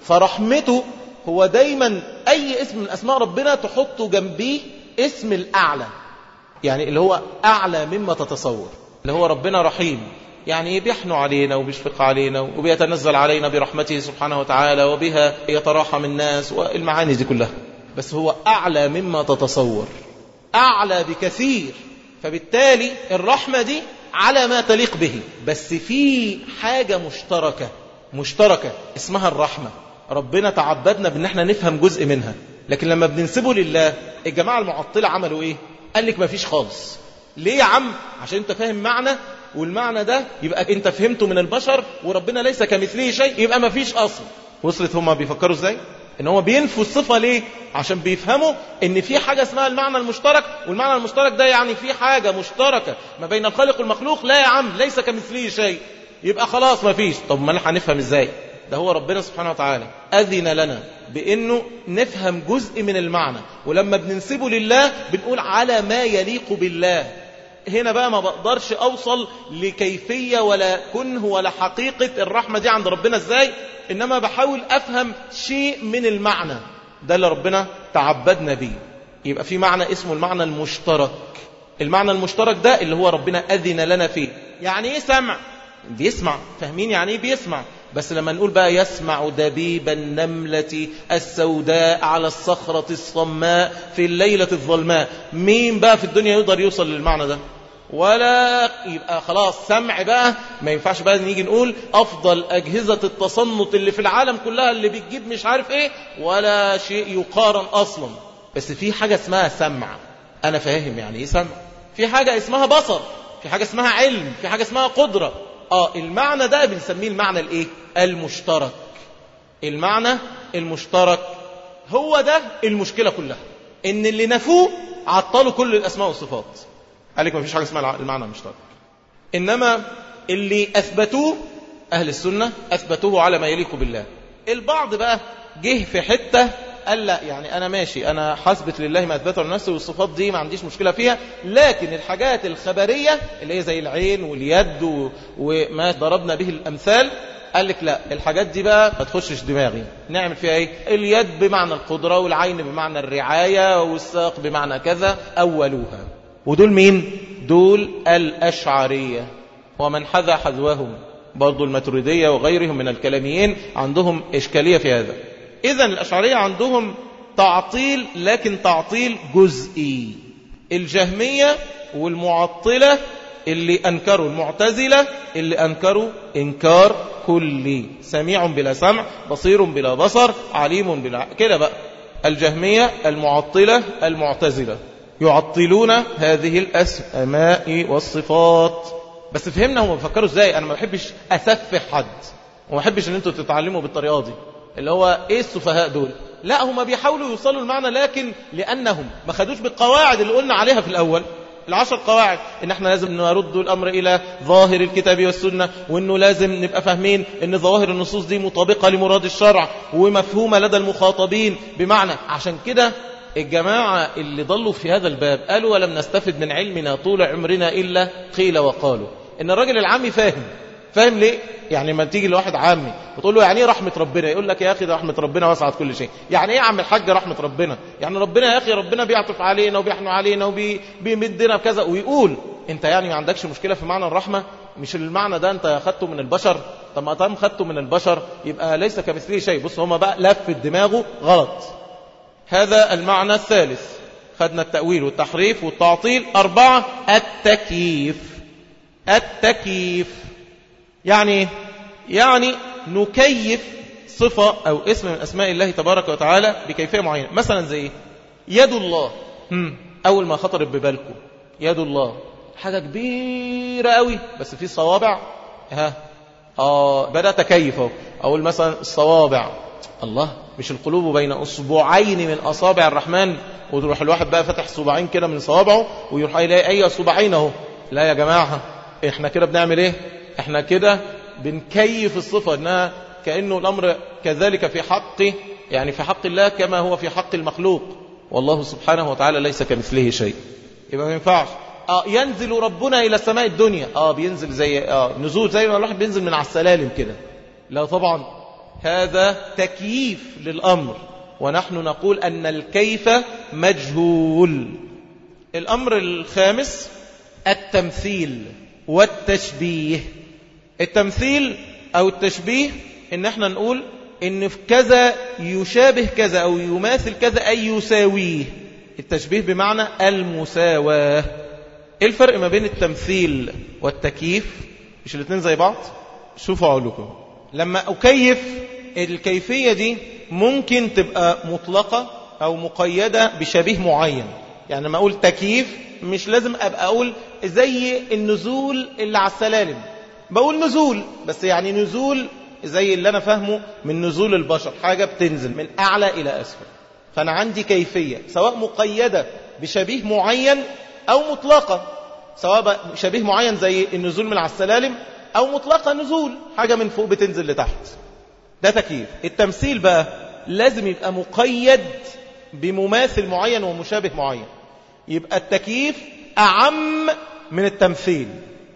فرحمته هو دايما أي اسم من أسماء ربنا تحطه جنبيه اسم الأعلى يعني اللي هو أعلى مما تتصور اللي هو ربنا رحيم يعني بيحنو علينا وبيشفق علينا وبيتنزل علينا برحمته سبحانه وتعالى وبها يتراحم الناس والمعاني دي كلها بس هو أعلى مما تتصور أعلى بكثير فبالتالي الرحمة دي على ما تليق به بس في حاجة مشتركة مشتركة اسمها الرحمة ربنا تعبدنا بان احنا نفهم جزء منها لكن لما بننسبه لله الجماعة المعطلة عملوا ايه قال لك ما فيش خالص ليه يا عم عشان انت فاهم معنى والمعنى ده يبقى انت فهمته من البشر وربنا ليس كمثله شيء يبقى ما فيش اصل وصلت هما بيفكروا ازاي ان هو بينفوا الصفة ليه عشان بيفهموا ان في حاجة اسمها المعنى المشترك والمعنى المشترك ده يعني في حاجة مشتركة ما بين الخالق والمخلوق لا يا عم ليس كمثله شيء يبقى خلاص ما فيش طب ما هنفهم ازاي ده هو ربنا سبحانه وتعالى أذن لنا بأنه نفهم جزء من المعنى ولما بننسبه لله بنقول على ما يليق بالله هنا بقى ما بقدرش أوصل لكيفية ولا كنه ولا حقيقة الرحمة دي عند ربنا ازاي إنما بحاول أفهم شيء من المعنى ده اللي ربنا تعبدنا بيه يبقى في معنى اسمه المعنى المشترك المعنى المشترك ده اللي هو ربنا أذن لنا فيه يعني ايه سمع بيسمع فاهمين يعني ايه بيسمع بس لما نقول بقى يسمع دبيب النملة السوداء على الصخرة الصماء في الليلة الظلماء مين بقى في الدنيا يقدر يوصل للمعنى ده ولا يبقى خلاص سمع بقى ما ينفعش بقى نيجي نقول أفضل أجهزة التصنت اللي في العالم كلها اللي بتجيب مش عارف إيه ولا شيء يقارن أصلا بس في حاجة اسمها سمع أنا فاهم يعني إيه سمع في حاجة اسمها بصر في حاجة اسمها علم في حاجة اسمها قدرة آه المعنى ده بنسميه المعنى الإيه المشترك المعنى المشترك هو ده المشكلة كلها إن اللي نفوه عطلوا كل الأسماء والصفات قال لك ما فيش حاجة اسمها المعنى المشترك إنما اللي أثبتوه أهل السنة أثبتوه على ما يليق بالله البعض بقى جه في حتة قال لا يعني أنا ماشي أنا حسبت لله ما أثبته لنفسه والصفات دي ما عنديش مشكلة فيها لكن الحاجات الخبرية اللي هي زي العين واليد وما ضربنا به الأمثال قال لك لا الحاجات دي بقى ما تخشش دماغي نعمل فيها ايه اليد بمعنى القدرة والعين بمعنى الرعاية والساق بمعنى كذا أولوها ودول مين دول الأشعرية ومن حذا حذوهم برضو الماتريدية وغيرهم من الكلاميين عندهم إشكالية في هذا إذا الأشعرية عندهم تعطيل لكن تعطيل جزئي الجهمية والمعطلة اللي أنكروا المعتزلة اللي أنكروا إنكار كلي سميع بلا سمع بصير بلا بصر عليم بلا كده بقى الجهمية المعطلة المعتزلة يعطلون هذه الأسماء والصفات بس فهمنا هم بيفكروا ازاي انا ما بحبش اسفح حد وما بحبش ان انتوا تتعلموا بالطريقه دي اللي هو ايه السفهاء دول لا هم بيحاولوا يوصلوا المعنى لكن لانهم ما خدوش بالقواعد اللي قلنا عليها في الاول العشر قواعد ان احنا لازم نرد الامر الى ظاهر الكتاب والسنه وانه لازم نبقى فاهمين ان ظواهر النصوص دي مطابقه لمراد الشرع ومفهومه لدى المخاطبين بمعنى عشان كده الجماعة اللي ضلوا في هذا الباب قالوا ولم نستفد من علمنا طول عمرنا إلا قيل وقالوا إن الراجل العامي فاهم فاهم ليه؟ يعني لما تيجي لواحد عامي وتقول له يعني ايه رحمة ربنا يقول لك يا أخي ده رحمة ربنا وسعت كل شيء يعني ايه يا عم الحاج رحمة ربنا يعني ربنا يا أخي ربنا بيعطف علينا وبيحنو علينا وبيمدنا بكذا ويقول انت يعني ما عندكش مشكلة في معنى الرحمة مش المعنى ده انت اخدته من البشر طب ما دام خدته من البشر يبقى ليس كمثله شيء بص هما بقى لفت دماغه غلط هذا المعنى الثالث خدنا التأويل والتحريف والتعطيل أربعة التكييف التكييف يعني يعني نكيف صفة أو اسم من أسماء الله تبارك وتعالى بكيفية معينة مثلا زي يد الله هم. أول ما خطرت ببالكم يد الله حاجة كبيرة قوي بس في صوابع ها آه بدأت أكيف أهو أقول مثلا الصوابع الله مش القلوب بين أصبعين من أصابع الرحمن وتروح الواحد بقى فتح صباعين كده من صوابعه ويروح يلاقي أي صباعين أهو لا يا جماعة احنا كده بنعمل ايه احنا كده بنكيف الصفة انها كأنه الأمر كذلك في حق يعني في حق الله كما هو في حق المخلوق والله سبحانه وتعالى ليس كمثله شيء يبقى ما ينفعش اه ينزل ربنا الى السماء الدنيا اه بينزل زي اه نزول زي ما الواحد بينزل من على السلالم كده لا طبعا هذا تكييف للامر ونحن نقول ان الكيف مجهول الامر الخامس التمثيل والتشبيه التمثيل او التشبيه ان احنا نقول ان في كذا يشابه كذا او يماثل كذا اي يساويه التشبيه بمعنى المساواة ايه الفرق ما بين التمثيل والتكييف مش الاثنين زي بعض شوفوا اقول لكم لما اكيف الكيفية دي ممكن تبقى مطلقة او مقيدة بشبيه معين يعني لما اقول تكييف مش لازم ابقى اقول زي النزول اللي على السلالم بقول نزول بس يعني نزول زي اللي انا فاهمه من نزول البشر حاجة بتنزل من اعلى الى اسفل فانا عندي كيفية سواء مقيدة بشبيه معين او مطلقة سواء شبيه معين زي النزول من على السلالم او مطلقة نزول حاجة من فوق بتنزل لتحت ده تكييف التمثيل بقى لازم يبقى مقيد بمماثل معين ومشابه معين يبقى التكييف أعم من التمثيل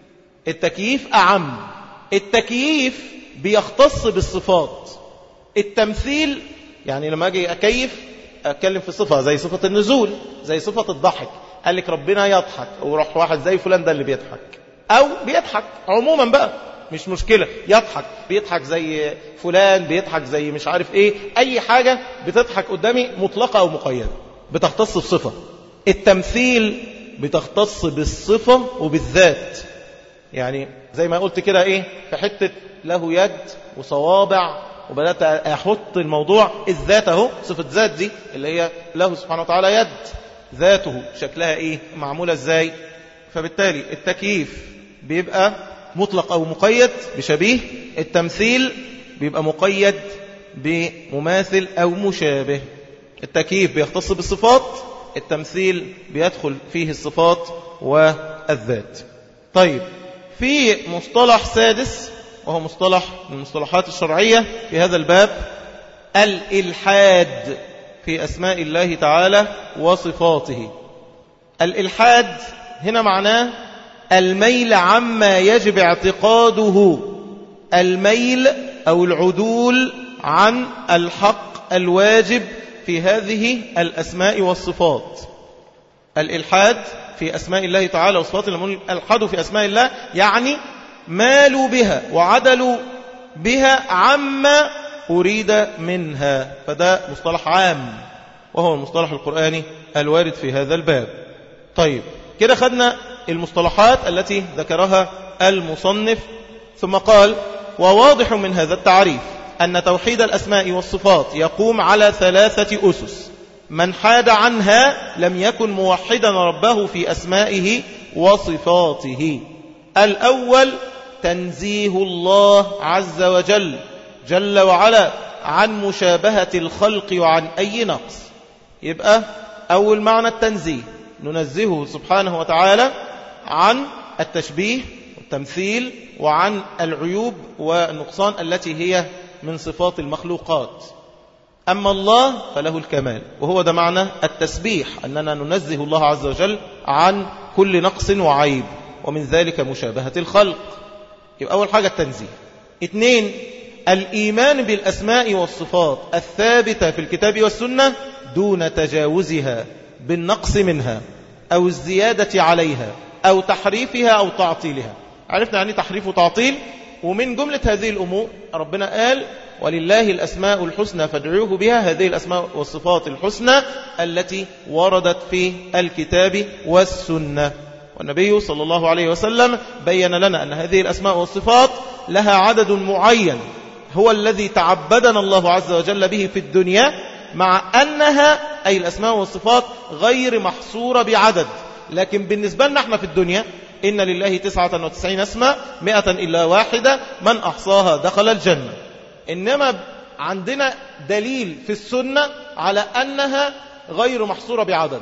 التكييف أعم التكييف بيختص بالصفات التمثيل يعني لما أجي أكيف أتكلم في صفة زي صفة النزول زي صفة الضحك قال لك ربنا يضحك وراح واحد زي فلان ده اللي بيضحك أو بيضحك عموما بقى مش مشكلة يضحك بيضحك زي فلان بيضحك زي مش عارف ايه اي حاجة بتضحك قدامي مطلقة او مقيدة بتختص بصفة التمثيل بتختص بالصفة وبالذات يعني زي ما قلت كده ايه في حتة له يد وصوابع وبدأت احط الموضوع الذات اهو صفة ذات دي اللي هي له سبحانه وتعالى يد ذاته شكلها ايه معمولة ازاي فبالتالي التكييف بيبقى مطلق أو مقيد بشبيه التمثيل بيبقى مقيد بمماثل أو مشابه التكييف بيختص بالصفات التمثيل بيدخل فيه الصفات والذات طيب في مصطلح سادس وهو مصطلح من المصطلحات الشرعية في هذا الباب الإلحاد في أسماء الله تعالى وصفاته الإلحاد هنا معناه الميل عما يجب اعتقاده الميل أو العدول عن الحق الواجب في هذه الأسماء والصفات الإلحاد في أسماء الله تعالى وصفاته لما الحدوا في أسماء الله يعني مالوا بها وعدلوا بها عما أريد منها فده مصطلح عام وهو المصطلح القرآني الوارد في هذا الباب طيب كده خدنا المصطلحات التي ذكرها المصنف ثم قال وواضح من هذا التعريف أن توحيد الأسماء والصفات يقوم على ثلاثة أسس من حاد عنها لم يكن موحدا ربه في أسمائه وصفاته الأول تنزيه الله عز وجل جل وعلا عن مشابهة الخلق وعن أي نقص يبقى أول معنى التنزيه ننزهه سبحانه وتعالى عن التشبيه والتمثيل وعن العيوب والنقصان التي هي من صفات المخلوقات أما الله فله الكمال وهو ده معنى التسبيح أننا ننزه الله عز وجل عن كل نقص وعيب ومن ذلك مشابهة الخلق يبقى أول حاجة التنزيه اثنين الإيمان بالأسماء والصفات الثابتة في الكتاب والسنة دون تجاوزها بالنقص منها أو الزيادة عليها أو تحريفها أو تعطيلها عرفنا يعني تحريف وتعطيل ومن جملة هذه الأمور ربنا قال ولله الأسماء الحسنى فادعوه بها هذه الأسماء والصفات الحسنى التي وردت في الكتاب والسنة والنبي صلى الله عليه وسلم بين لنا أن هذه الأسماء والصفات لها عدد معين هو الذي تعبدنا الله عز وجل به في الدنيا مع أنها أي الأسماء والصفات غير محصورة بعدد لكن بالنسبة لنا احنا في الدنيا إن لله تسعة وتسعين اسما مئة إلا واحدة من أحصاها دخل الجنة إنما عندنا دليل في السنة على أنها غير محصورة بعدد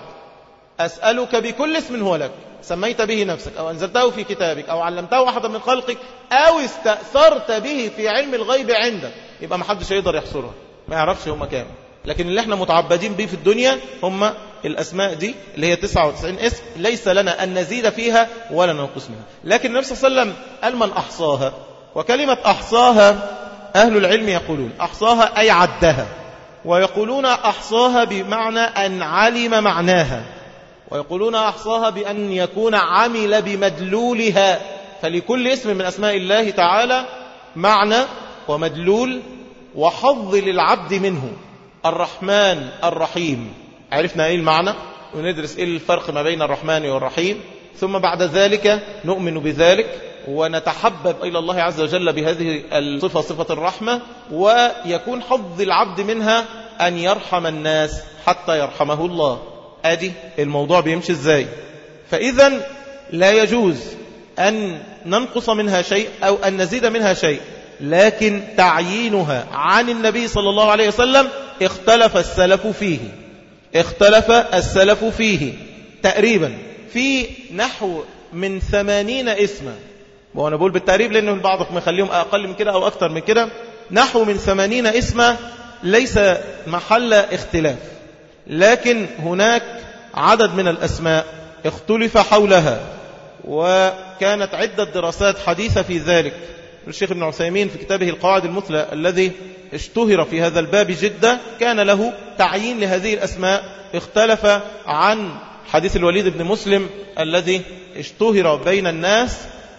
أسألك بكل اسم هو لك سميت به نفسك أو أنزلته في كتابك أو علمته أحدا من خلقك أو استأثرت به في علم الغيب عندك يبقى ما حدش يقدر يحصرها ما يعرفش هم كام لكن اللي احنا متعبدين به في الدنيا هم الأسماء دي اللي هي 99 اسم ليس لنا أن نزيد فيها ولا ننقص منها لكن النبي صلى الله عليه وسلم قال من أحصاها وكلمة أحصاها أهل العلم يقولون أحصاها أي عدها ويقولون أحصاها بمعنى أن علم معناها ويقولون أحصاها بأن يكون عمل بمدلولها فلكل اسم من أسماء الله تعالى معنى ومدلول وحظ للعبد منه الرحمن الرحيم عرفنا ايه المعنى وندرس ايه الفرق ما بين الرحمن والرحيم ثم بعد ذلك نؤمن بذلك ونتحبب إلى الله عز وجل بهذه الصفة صفة الرحمة ويكون حظ العبد منها أن يرحم الناس حتى يرحمه الله أدي الموضوع بيمشي ازاي فإذا لا يجوز أن ننقص منها شيء أو أن نزيد منها شيء لكن تعيينها عن النبي صلى الله عليه وسلم اختلف السلف فيه اختلف السلف فيه تقريبا في نحو من ثمانين اسما وأنا بقول بالتقريب لأنه البعض مخليهم أقل من كده أو أكثر من كده نحو من ثمانين اسما ليس محل اختلاف لكن هناك عدد من الأسماء اختلف حولها وكانت عدة دراسات حديثة في ذلك الشيخ ابن عثيمين في كتابه القواعد المثلى الذي اشتهر في هذا الباب جدا كان له تعيين لهذه الأسماء اختلف عن حديث الوليد بن مسلم الذي اشتهر بين الناس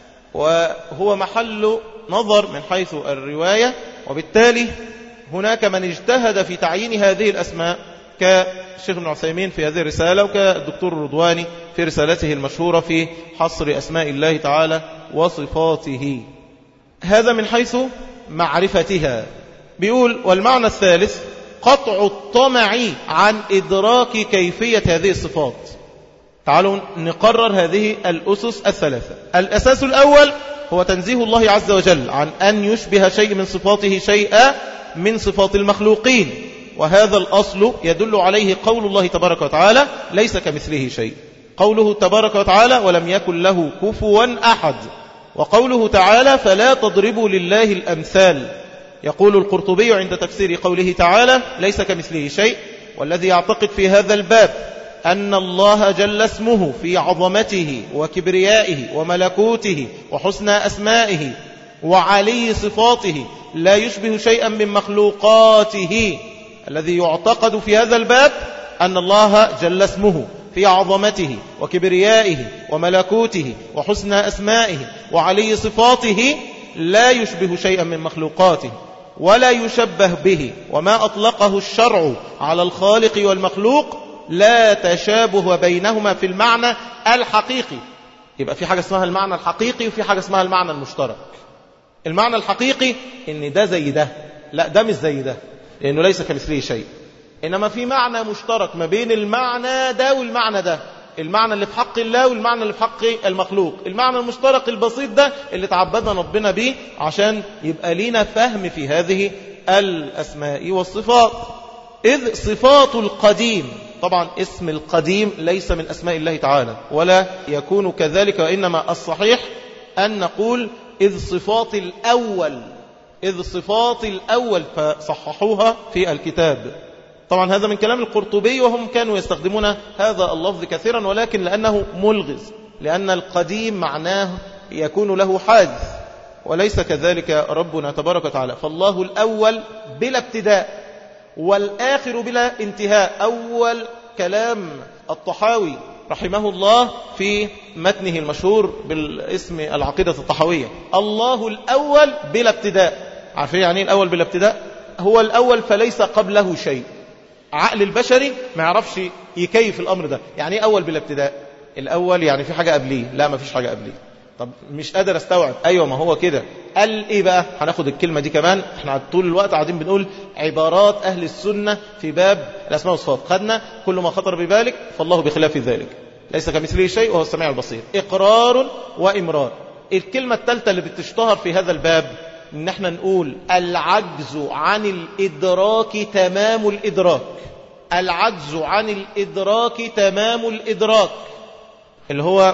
وهو محل نظر من حيث الرواية وبالتالي هناك من اجتهد في تعيين هذه الأسماء كالشيخ ابن عثيمين في هذه الرسالة وكالدكتور الرضواني في رسالته المشهورة في حصر أسماء الله تعالى وصفاته هذا من حيث معرفتها بيقول والمعنى الثالث قطع الطمع عن إدراك كيفية هذه الصفات تعالوا نقرر هذه الأسس الثلاثة الأساس الأول هو تنزيه الله عز وجل عن أن يشبه شيء من صفاته شيئا من صفات المخلوقين وهذا الأصل يدل عليه قول الله تبارك وتعالى ليس كمثله شيء قوله تبارك وتعالى ولم يكن له كفوا أحد وقوله تعالى فلا تضربوا لله الأمثال يقول القرطبي عند تفسير قوله تعالى ليس كمثله شيء والذي يعتقد في هذا الباب أن الله جل اسمه في عظمته وكبريائه وملكوته وحسن أسمائه وعلي صفاته لا يشبه شيئا من مخلوقاته الذي يعتقد في هذا الباب أن الله جل اسمه في عظمته وكبريائه وملكوته وحسن أسمائه وعلي صفاته لا يشبه شيئا من مخلوقاته ولا يشبه به وما أطلقه الشرع على الخالق والمخلوق لا تشابه بينهما في المعنى الحقيقي يبقى في حاجة اسمها المعنى الحقيقي وفي حاجة اسمها المعنى المشترك المعنى الحقيقي ان ده زي ده لا ده مش زي ده لانه ليس كمثله شيء انما في معنى مشترك ما بين المعنى ده والمعنى ده المعنى اللي في حق الله والمعنى اللي في حق المخلوق المعنى المشترك البسيط ده اللي تعبدنا ربنا بيه عشان يبقى لينا فهم في هذه الأسماء والصفات إذ صفات القديم طبعا اسم القديم ليس من أسماء الله تعالى ولا يكون كذلك وإنما الصحيح أن نقول إذ صفات الأول إذ صفات الأول فصححوها في الكتاب طبعا هذا من كلام القرطبي وهم كانوا يستخدمون هذا اللفظ كثيرا ولكن لأنه ملغز لأن القديم معناه يكون له حادث وليس كذلك ربنا تبارك وتعالى فالله الأول بلا ابتداء والآخر بلا انتهاء أول كلام الطحاوي رحمه الله في متنه المشهور بالاسم العقيدة الطحاوية الله الأول بلا ابتداء عارفين يعني ايه الأول بلا ابتداء هو الأول فليس قبله شيء عقل البشري ما يعرفش يكيف الأمر ده يعني ايه أول بلا ابتداء الأول يعني في حاجة قبليه لا ما فيش حاجة قبليه طب مش قادر استوعب ايوه ما هو كده قال ايه بقى هناخد الكلمه دي كمان احنا طول الوقت قاعدين بنقول عبارات اهل السنه في باب الاسماء والصفات خدنا كل ما خطر ببالك فالله بخلاف ذلك ليس كمثله شيء وهو السميع البصير اقرار وامرار الكلمه الثالثه اللي بتشتهر في هذا الباب ان احنا نقول العجز عن الادراك تمام الادراك العجز عن الادراك تمام الادراك اللي هو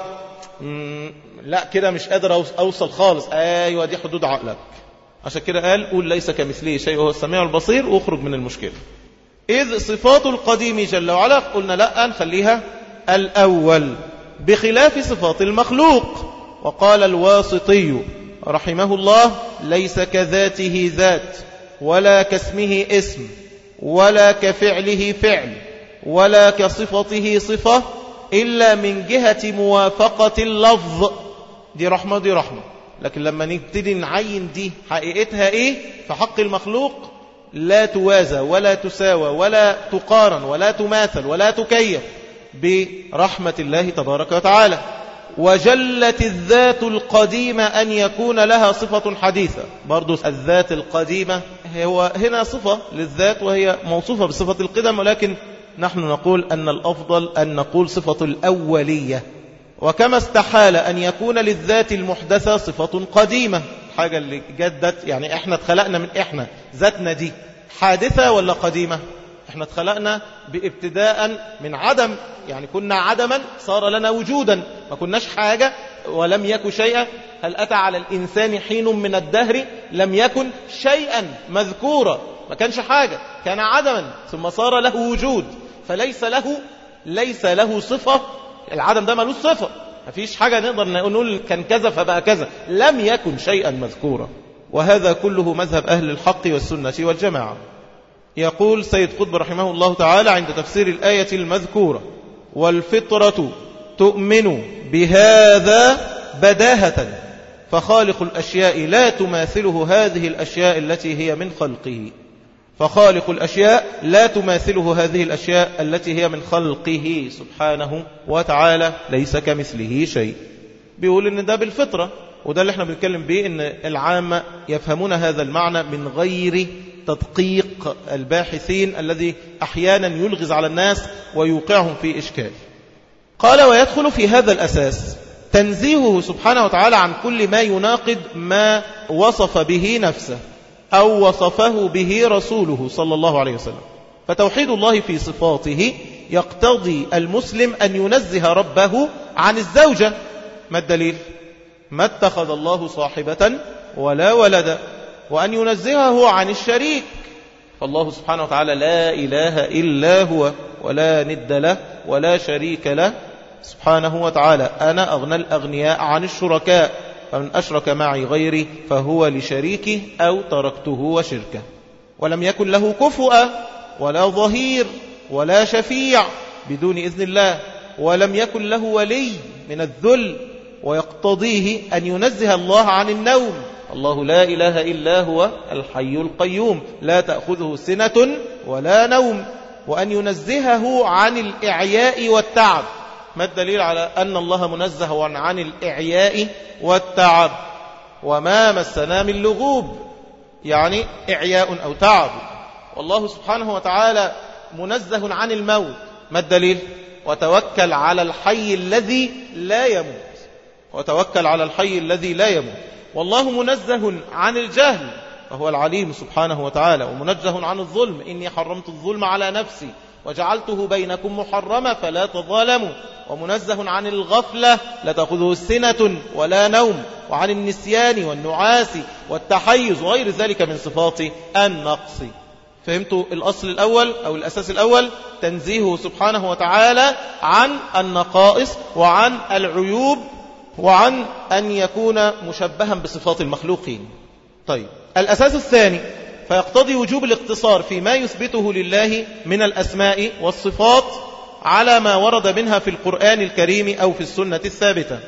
لا كده مش قادر أوصل خالص أيوة دي حدود عقلك عشان كده قال قول ليس كمثله شيء وهو السميع البصير واخرج من المشكلة إذ صفات القديم جل وعلا قلنا لا نخليها الأول بخلاف صفات المخلوق وقال الواسطي رحمه الله ليس كذاته ذات ولا كاسمه اسم ولا كفعله فعل ولا كصفته صفة إلا من جهة موافقة اللفظ دي رحمة دي رحمة لكن لما نبتدي نعين دي حقيقتها إيه في حق المخلوق لا توازى ولا تساوى ولا تقارن ولا تماثل ولا تكيف برحمة الله تبارك وتعالى وجلت الذات القديمة أن يكون لها صفة حديثة برضو الذات القديمة هو هنا صفة للذات وهي موصوفة بصفة القدم ولكن نحن نقول أن الأفضل أن نقول صفة الأولية وكما استحال أن يكون للذات المحدثة صفة قديمة حاجة اللي جدت يعني احنا اتخلقنا من احنا ذاتنا دي حادثة ولا قديمة احنا اتخلقنا بابتداء من عدم يعني كنا عدما صار لنا وجودا ما كناش حاجة ولم يكن شيئا هل أتى على الإنسان حين من الدهر لم يكن شيئا مذكورا ما كانش حاجة كان عدما ثم صار له وجود فليس له ليس له صفة العدم ده ملوش صفة مفيش حاجة نقدر نقول كان كذا فبقى كذا لم يكن شيئا مذكورا وهذا كله مذهب أهل الحق والسنة والجماعة يقول سيد قطب رحمه الله تعالى عند تفسير الآية المذكورة والفطرة تؤمن بهذا بداهة فخالق الأشياء لا تماثله هذه الأشياء التي هي من خلقه فخالق الأشياء لا تماثله هذه الأشياء التي هي من خلقه سبحانه وتعالى ليس كمثله شيء بيقول إن ده بالفطرة وده اللي احنا بنتكلم به إن العامة يفهمون هذا المعنى من غير تدقيق الباحثين الذي أحيانا يلغز على الناس ويوقعهم في إشكال قال ويدخل في هذا الأساس تنزيهه سبحانه وتعالى عن كل ما يناقض ما وصف به نفسه أو وصفه به رسوله صلى الله عليه وسلم فتوحيد الله في صفاته يقتضي المسلم أن ينزه ربه عن الزوجة ما الدليل؟ ما اتخذ الله صاحبة ولا ولدا وأن ينزهه عن الشريك فالله سبحانه وتعالى لا إله إلا هو ولا ند له ولا شريك له سبحانه وتعالى أنا أغنى الأغنياء عن الشركاء فمن أشرك معي غيري فهو لشريكه أو تركته وشركه ولم يكن له كفؤا ولا ظهير ولا شفيع بدون إذن الله ولم يكن له ولي من الذل ويقتضيه أن ينزه الله عن النوم الله لا إله إلا هو الحي القيوم لا تأخذه سنة ولا نوم وأن ينزهه عن الإعياء والتعب ما الدليل على أن الله منزه عن الإعياء والتعب وما مسنا من لغوب يعني إعياء أو تعب والله سبحانه وتعالى منزه عن الموت ما الدليل وتوكل على الحي الذي لا يموت وتوكل على الحي الذي لا يموت والله منزه عن الجهل وهو العليم سبحانه وتعالى ومنزه عن الظلم إني حرمت الظلم على نفسي وجعلته بينكم محرما فلا تظالموا ومنزه عن الغفلة لا تأخذه سنة ولا نوم وعن النسيان والنعاس والتحيز وغير ذلك من صفات النقص فهمتوا الأصل الأول أو الأساس الأول تنزيهه سبحانه وتعالى عن النقائص وعن العيوب وعن أن يكون مشبها بصفات المخلوقين طيب الأساس الثاني فيقتضي وجوب الاقتصار فيما يثبته لله من الأسماء والصفات على ما ورد منها في القرآن الكريم أو في السنة الثابتة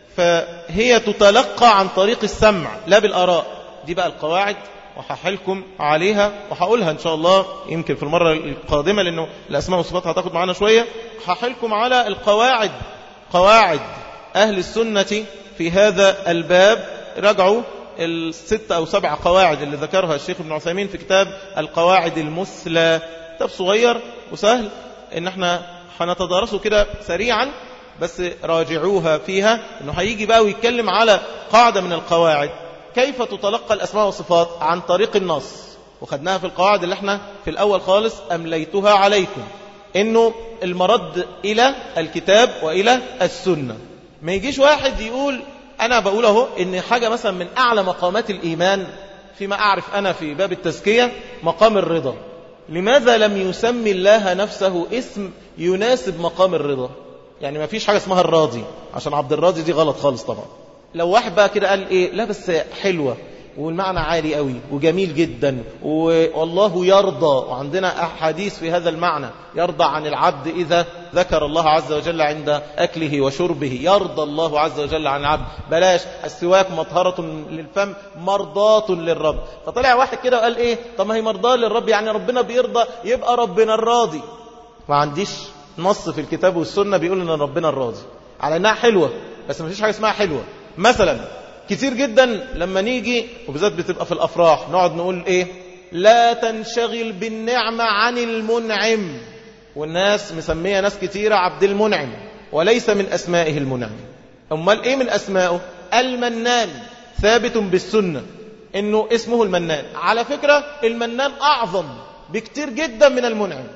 فهي تتلقى عن طريق السمع لا بالآراء دي بقى القواعد وهحلكم عليها وهقولها إن شاء الله يمكن في المرة القادمة لأنه الأسماء والصفات هتاخد معنا شوية هحلكم على القواعد قواعد أهل السنة في هذا الباب رجعوا الست أو سبع قواعد اللي ذكرها الشيخ ابن عثيمين في كتاب القواعد المثلى كتاب صغير وسهل ان احنا هنتدارسه كده سريعا بس راجعوها فيها انه هيجي بقى ويتكلم على قاعدة من القواعد كيف تتلقى الأسماء والصفات عن طريق النص وخدناها في القواعد اللي احنا في الأول خالص أمليتها عليكم انه المرد إلى الكتاب وإلى السنة ما يجيش واحد يقول أنا بقول اهو إن حاجة مثلا من أعلى مقامات الإيمان فيما أعرف أنا في باب التزكية مقام الرضا لماذا لم يسمي الله نفسه اسم يناسب مقام الرضا يعني ما فيش حاجة اسمها الراضي عشان عبد الراضي دي غلط خالص طبعا لو واحد بقى كده قال ايه لا بس حلوة والمعنى عالي قوي وجميل جدا والله يرضى وعندنا أحاديث في هذا المعنى يرضى عن العبد إذا ذكر الله عز وجل عند أكله وشربه يرضى الله عز وجل عن العبد بلاش السواك مطهرة للفم مرضاة للرب فطلع واحد كده وقال إيه طب ما هي مرضاة للرب يعني ربنا بيرضى يبقى ربنا الراضي ما عنديش نص في الكتاب والسنة بيقول إن ربنا الراضي على إنها حلوة بس ما فيش حاجة اسمها حلوة مثلا كتير جدا لما نيجي وبالذات بتبقى في الأفراح نقعد نقول إيه لا تنشغل بالنعمة عن المنعم والناس مسمية ناس كتيرة عبد المنعم وليس من أسمائه المنعم أمال إيه من أسمائه المنان ثابت بالسنة إنه اسمه المنان على فكرة المنان أعظم بكتير جدا من المنعم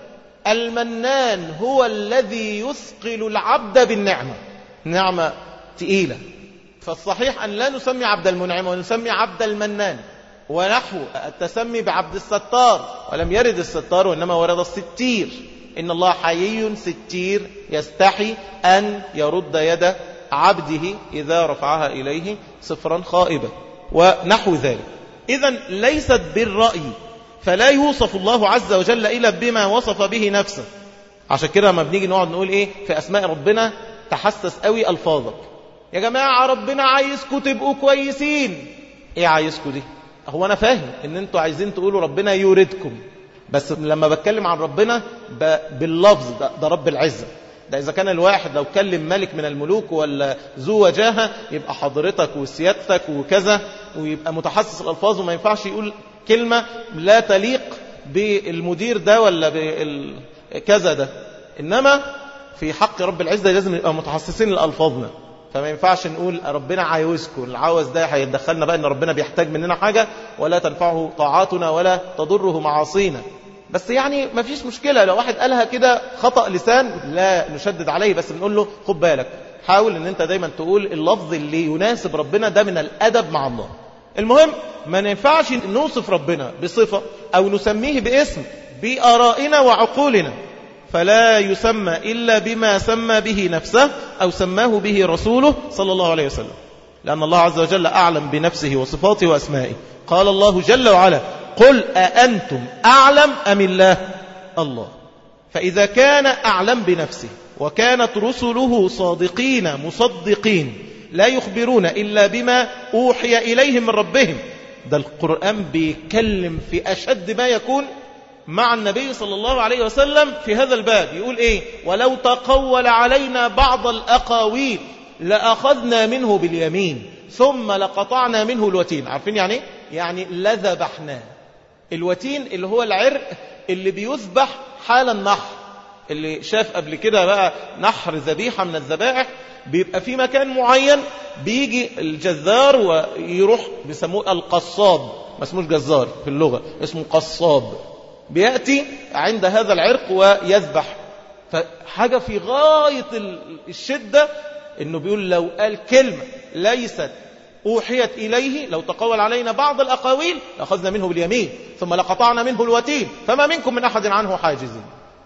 المنان هو الذي يثقل العبد بالنعمة نعمة تقيلة فالصحيح أن لا نسمي عبد المنعم ونسمي عبد المنان ونحو التسمي بعبد الستار ولم يرد الستار وإنما ورد الستير إن الله حيي ستير يستحي أن يرد يد عبده إذا رفعها إليه صفرا خائبا ونحو ذلك إذا ليست بالرأي فلا يوصف الله عز وجل إلا بما وصف به نفسه عشان كده لما بنيجي نقعد نقول إيه في أسماء ربنا تحسس قوي ألفاظك يا جماعة ربنا عايزكم تبقوا كويسين ايه عايزكم دي هو انا فاهم ان انتوا عايزين تقولوا ربنا يوردكم بس لما بتكلم عن ربنا باللفظ ده, ده رب العزة ده إذا كان الواحد لو كلم ملك من الملوك ولا ذو وجاهة يبقى حضرتك وسيادتك وكذا ويبقى متحسس الألفاظ وما ينفعش يقول كلمة لا تليق بالمدير ده ولا بالكذا ده إنما في حق رب العزة لازم نبقى متحسسين لألفاظنا فما ينفعش نقول ربنا عاوزكم العاوز ده هيدخلنا بقى ان ربنا بيحتاج مننا حاجة ولا تنفعه طاعاتنا ولا تضره معاصينا بس يعني ما فيش مشكلة لو واحد قالها كده خطأ لسان لا نشدد عليه بس بنقول له خد بالك حاول ان انت دايما تقول اللفظ اللي يناسب ربنا ده من الادب مع الله المهم ما ينفعش نوصف ربنا بصفة او نسميه باسم بآرائنا وعقولنا فلا يسمى إلا بما سمى به نفسه أو سماه به رسوله صلى الله عليه وسلم لأن الله عز وجل أعلم بنفسه وصفاته وأسمائه قال الله جل وعلا قل أأنتم أعلم أم الله الله فإذا كان أعلم بنفسه وكانت رسله صادقين مصدقين لا يخبرون إلا بما أوحي إليهم من ربهم ده القرآن بيتكلم في أشد ما يكون مع النبي صلى الله عليه وسلم في هذا الباب يقول إيه ولو تقول علينا بعض الأقاويل لأخذنا منه باليمين ثم لقطعنا منه الوتين عارفين يعني ايه؟ يعني لذبحناه الوتين اللي هو العرق اللي بيذبح حال النحر اللي شاف قبل كده بقى نحر ذبيحة من الذبائح بيبقى في مكان معين بيجي الجزار ويروح بيسموه القصاب ما اسموش جزار في اللغة اسمه قصاب بيأتي عند هذا العرق ويذبح فحاجة في غاية الشدة انه بيقول لو قال كلمة ليست أوحيت إليه لو تقول علينا بعض الأقاويل لأخذنا منه باليمين ثم لقطعنا منه الوتين فما منكم من أحد عنه حاجزين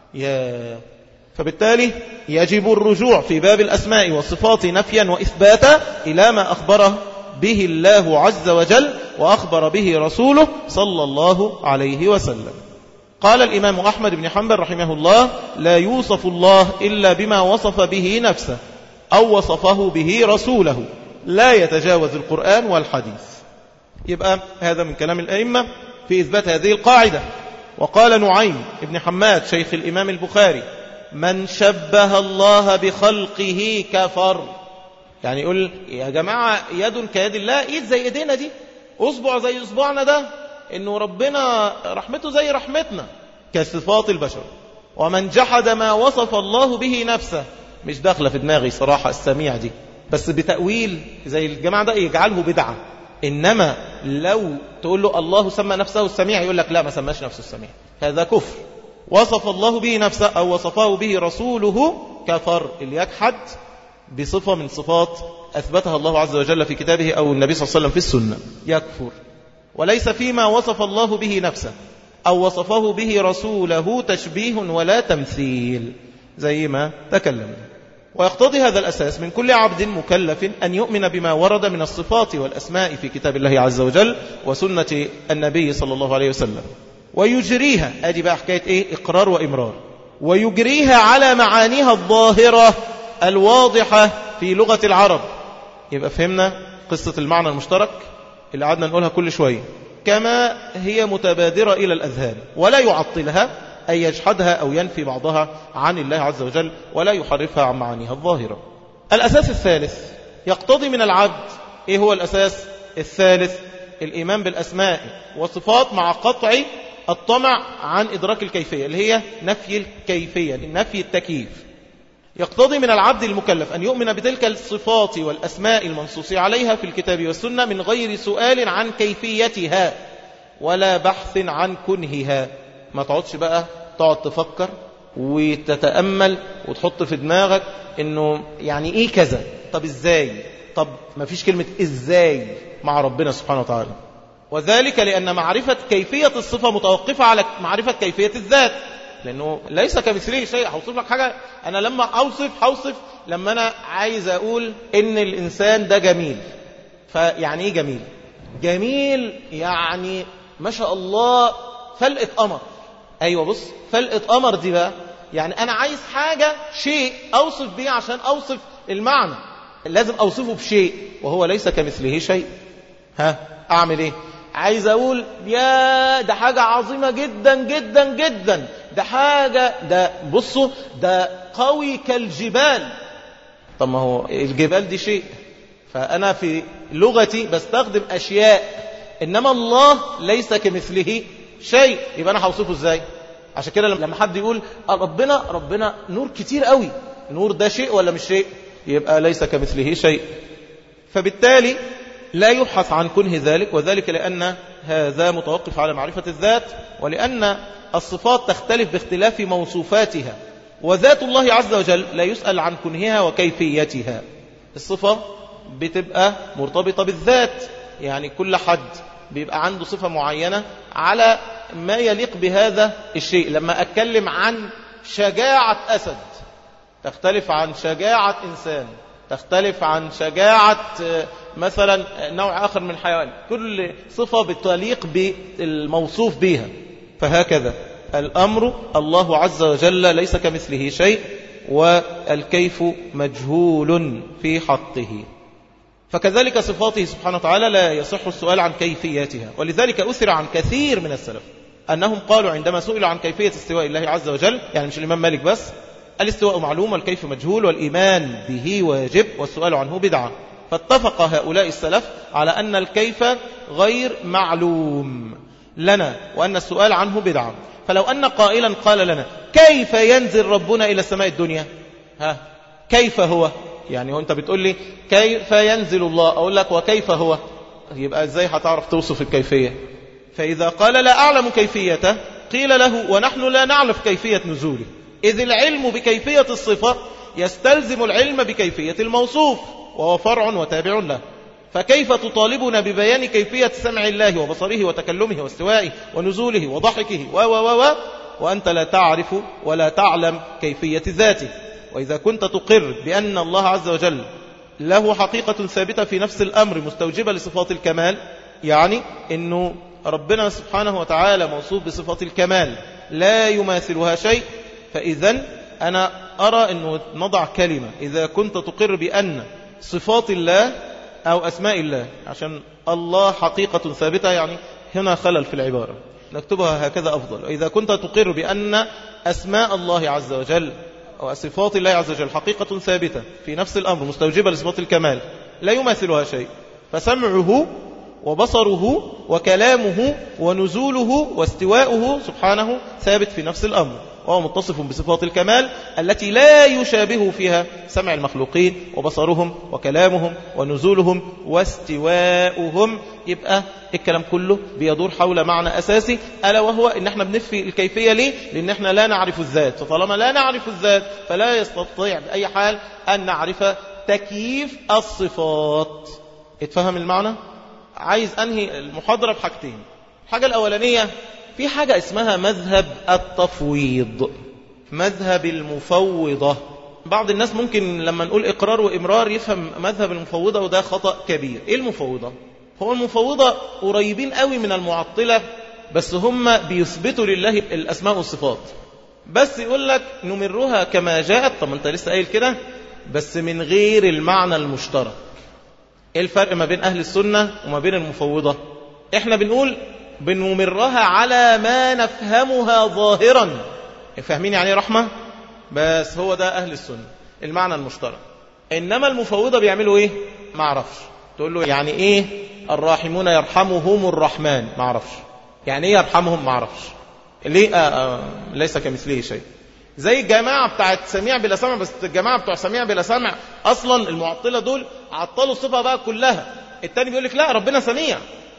يا فبالتالي يجب الرجوع في باب الأسماء والصفات نفيا وإثباتا إلى ما أخبره به الله عز وجل وأخبر به رسوله صلى الله عليه وسلم قال الإمام أحمد بن حنبل رحمه الله لا يوصف الله إلا بما وصف به نفسه أو وصفه به رسوله لا يتجاوز القرآن والحديث يبقى هذا من كلام الأئمة في إثبات هذه القاعدة وقال نعيم ابن حماد شيخ الإمام البخاري من شبه الله بخلقه كفر يعني يقول يا جماعة يد كيد الله ايد زي ايدينا دي اصبع زي اصبعنا ده انه ربنا رحمته زي رحمتنا كصفات البشر ومن جحد ما وصف الله به نفسه مش داخله في دماغي صراحة السميع دي بس بتأويل زي الجماعة ده يجعله بدعة إنما لو تقول له الله سمى نفسه السميع يقول لك لا ما سماش نفسه السميع هذا كفر وصف الله به نفسه أو وصفه به رسوله كفر اللي يجحد بصفة من صفات أثبتها الله عز وجل في كتابه أو النبي صلى الله عليه وسلم في السنة يكفر وليس فيما وصف الله به نفسه أو وصفه به رسوله تشبيه ولا تمثيل زي ما تكلمنا ويقتضي هذا الأساس من كل عبد مكلف أن يؤمن بما ورد من الصفات والأسماء في كتاب الله عز وجل وسنة النبي صلى الله عليه وسلم ويجريها ادي بقى حكاية ايه اقرار وامرار ويجريها على معانيها الظاهرة الواضحة في لغة العرب يبقى فهمنا قصة المعنى المشترك اللي قعدنا نقولها كل شوية كما هي متبادرة إلى الأذهان ولا يعطلها أي يجحدها أو ينفي بعضها عن الله عز وجل ولا يحرفها عن معانيها الظاهرة الأساس الثالث يقتضي من العبد إيه هو الأساس الثالث الإيمان بالأسماء والصفات مع قطع الطمع عن إدراك الكيفية اللي هي نفي الكيفية نفي التكييف يقتضي من العبد المكلف أن يؤمن بتلك الصفات والأسماء المنصوص عليها في الكتاب والسنة من غير سؤال عن كيفيتها ولا بحث عن كنهها ما تقعدش بقى تقعد تفكر وتتأمل وتحط في دماغك انه يعني ايه كذا طب ازاي طب ما فيش كلمة ازاي مع ربنا سبحانه وتعالى وذلك لأن معرفة كيفية الصفة متوقفة على معرفة كيفية الذات لأنه ليس كمثله شيء هوصف لك حاجة أنا لما أوصف هوصف لما أنا عايز أقول إن الإنسان ده جميل فيعني إيه جميل جميل يعني ما شاء الله فلقة قمر أيوة بص فلقة قمر دي بقى يعني أنا عايز حاجة شيء أوصف بيه عشان أوصف المعنى لازم أوصفه بشيء وهو ليس كمثله شيء ها أعمل إيه عايز أقول يا ده حاجة عظيمة جدا جدا جدا ده حاجة ده بصوا ده قوي كالجبال طب ما هو الجبال دي شيء فأنا في لغتي بستخدم أشياء إنما الله ليس كمثله شيء يبقى أنا هوصفه إزاي عشان كده لما حد يقول ربنا ربنا نور كتير قوي نور ده شيء ولا مش شيء يبقى ليس كمثله شيء فبالتالي لا يبحث عن كنه ذلك وذلك لأن هذا متوقف على معرفة الذات ولأن الصفات تختلف باختلاف موصوفاتها وذات الله عز وجل لا يسأل عن كنهها وكيفيتها الصفة بتبقى مرتبطة بالذات يعني كل حد بيبقى عنده صفة معينة على ما يليق بهذا الشيء لما أتكلم عن شجاعة أسد تختلف عن شجاعة إنسان تختلف عن شجاعة مثلا نوع آخر من الحيوان كل صفة بتليق بالموصوف بها فهكذا الأمر الله عز وجل ليس كمثله شيء والكيف مجهول في حقه فكذلك صفاته سبحانه وتعالى لا يصح السؤال عن كيفيتها ولذلك أثر عن كثير من السلف أنهم قالوا عندما سئلوا عن كيفية استواء الله عز وجل يعني مش الإمام مالك بس الاستواء معلوم والكيف مجهول والإيمان به واجب والسؤال عنه بدعة فاتفق هؤلاء السلف على أن الكيف غير معلوم لنا وأن السؤال عنه بدعة فلو أن قائلا قال لنا كيف ينزل ربنا إلى السماء الدنيا ها كيف هو يعني وانت بتقول لي كيف ينزل الله أقول لك وكيف هو يبقى ازاي هتعرف توصف الكيفية فإذا قال لا أعلم كيفيته قيل له ونحن لا نعرف كيفية نزوله إذ العلم بكيفية الصفة يستلزم العلم بكيفية الموصوف وهو فرع وتابع له فكيف تطالبنا ببيان كيفية سمع الله وبصره وتكلمه واستوائه ونزوله وضحكه و و و وأنت لا تعرف ولا تعلم كيفية ذاته وإذا كنت تقر بأن الله عز وجل له حقيقة ثابتة في نفس الأمر مستوجبة لصفات الكمال يعني أنه ربنا سبحانه وتعالى موصوف بصفات الكمال لا يماثلها شيء فإذا أنا أرى أنه نضع كلمة إذا كنت تقر بأن صفات الله أو أسماء الله عشان الله حقيقة ثابتة يعني هنا خلل في العبارة نكتبها هكذا أفضل إذا كنت تقر بأن أسماء الله عز وجل وصفات الله عز وجل حقيقة ثابتة في نفس الأمر مستوجبة لصفات الكمال لا يماثلها شيء فسمعه وبصره وكلامه ونزوله واستواؤه سبحانه ثابت في نفس الأمر وهو متصف بصفات الكمال التي لا يشابه فيها سمع المخلوقين وبصرهم وكلامهم ونزولهم واستواؤهم يبقى الكلام كله بيدور حول معنى أساسي ألا وهو إن احنا بنفي الكيفية ليه لأن احنا لا نعرف الذات فطالما لا نعرف الذات فلا يستطيع بأي حال أن نعرف تكييف الصفات اتفهم المعنى عايز أنهي المحاضرة بحاجتين الحاجة الأولانية في حاجة اسمها مذهب التفويض مذهب المفوضة بعض الناس ممكن لما نقول إقرار وإمرار يفهم مذهب المفوضة وده خطأ كبير إيه المفوضة؟ هو المفوضة قريبين قوي من المعطلة بس هم بيثبتوا لله الأسماء والصفات بس يقول لك نمرها كما جاءت طب انت لسه قايل كده بس من غير المعنى المشترك ايه الفرق ما بين اهل السنة وما بين المفوضة احنا بنقول بنمرها على ما نفهمها ظاهرا فاهمين يعني رحمة بس هو ده أهل السنة المعنى المشترك إنما المفوضة بيعملوا إيه ما عرفش تقول له يعني إيه الراحمون يرحمهم الرحمن ما عرفش يعني إيه يرحمهم ما عرفش ليه آه آه ليس كمثله شيء زي الجماعة بتاعت سميع بلا سمع بس الجماعة بتوع سميع بلا سمع أصلا المعطلة دول عطلوا الصفة بقى كلها التاني بيقول لك لا ربنا سميع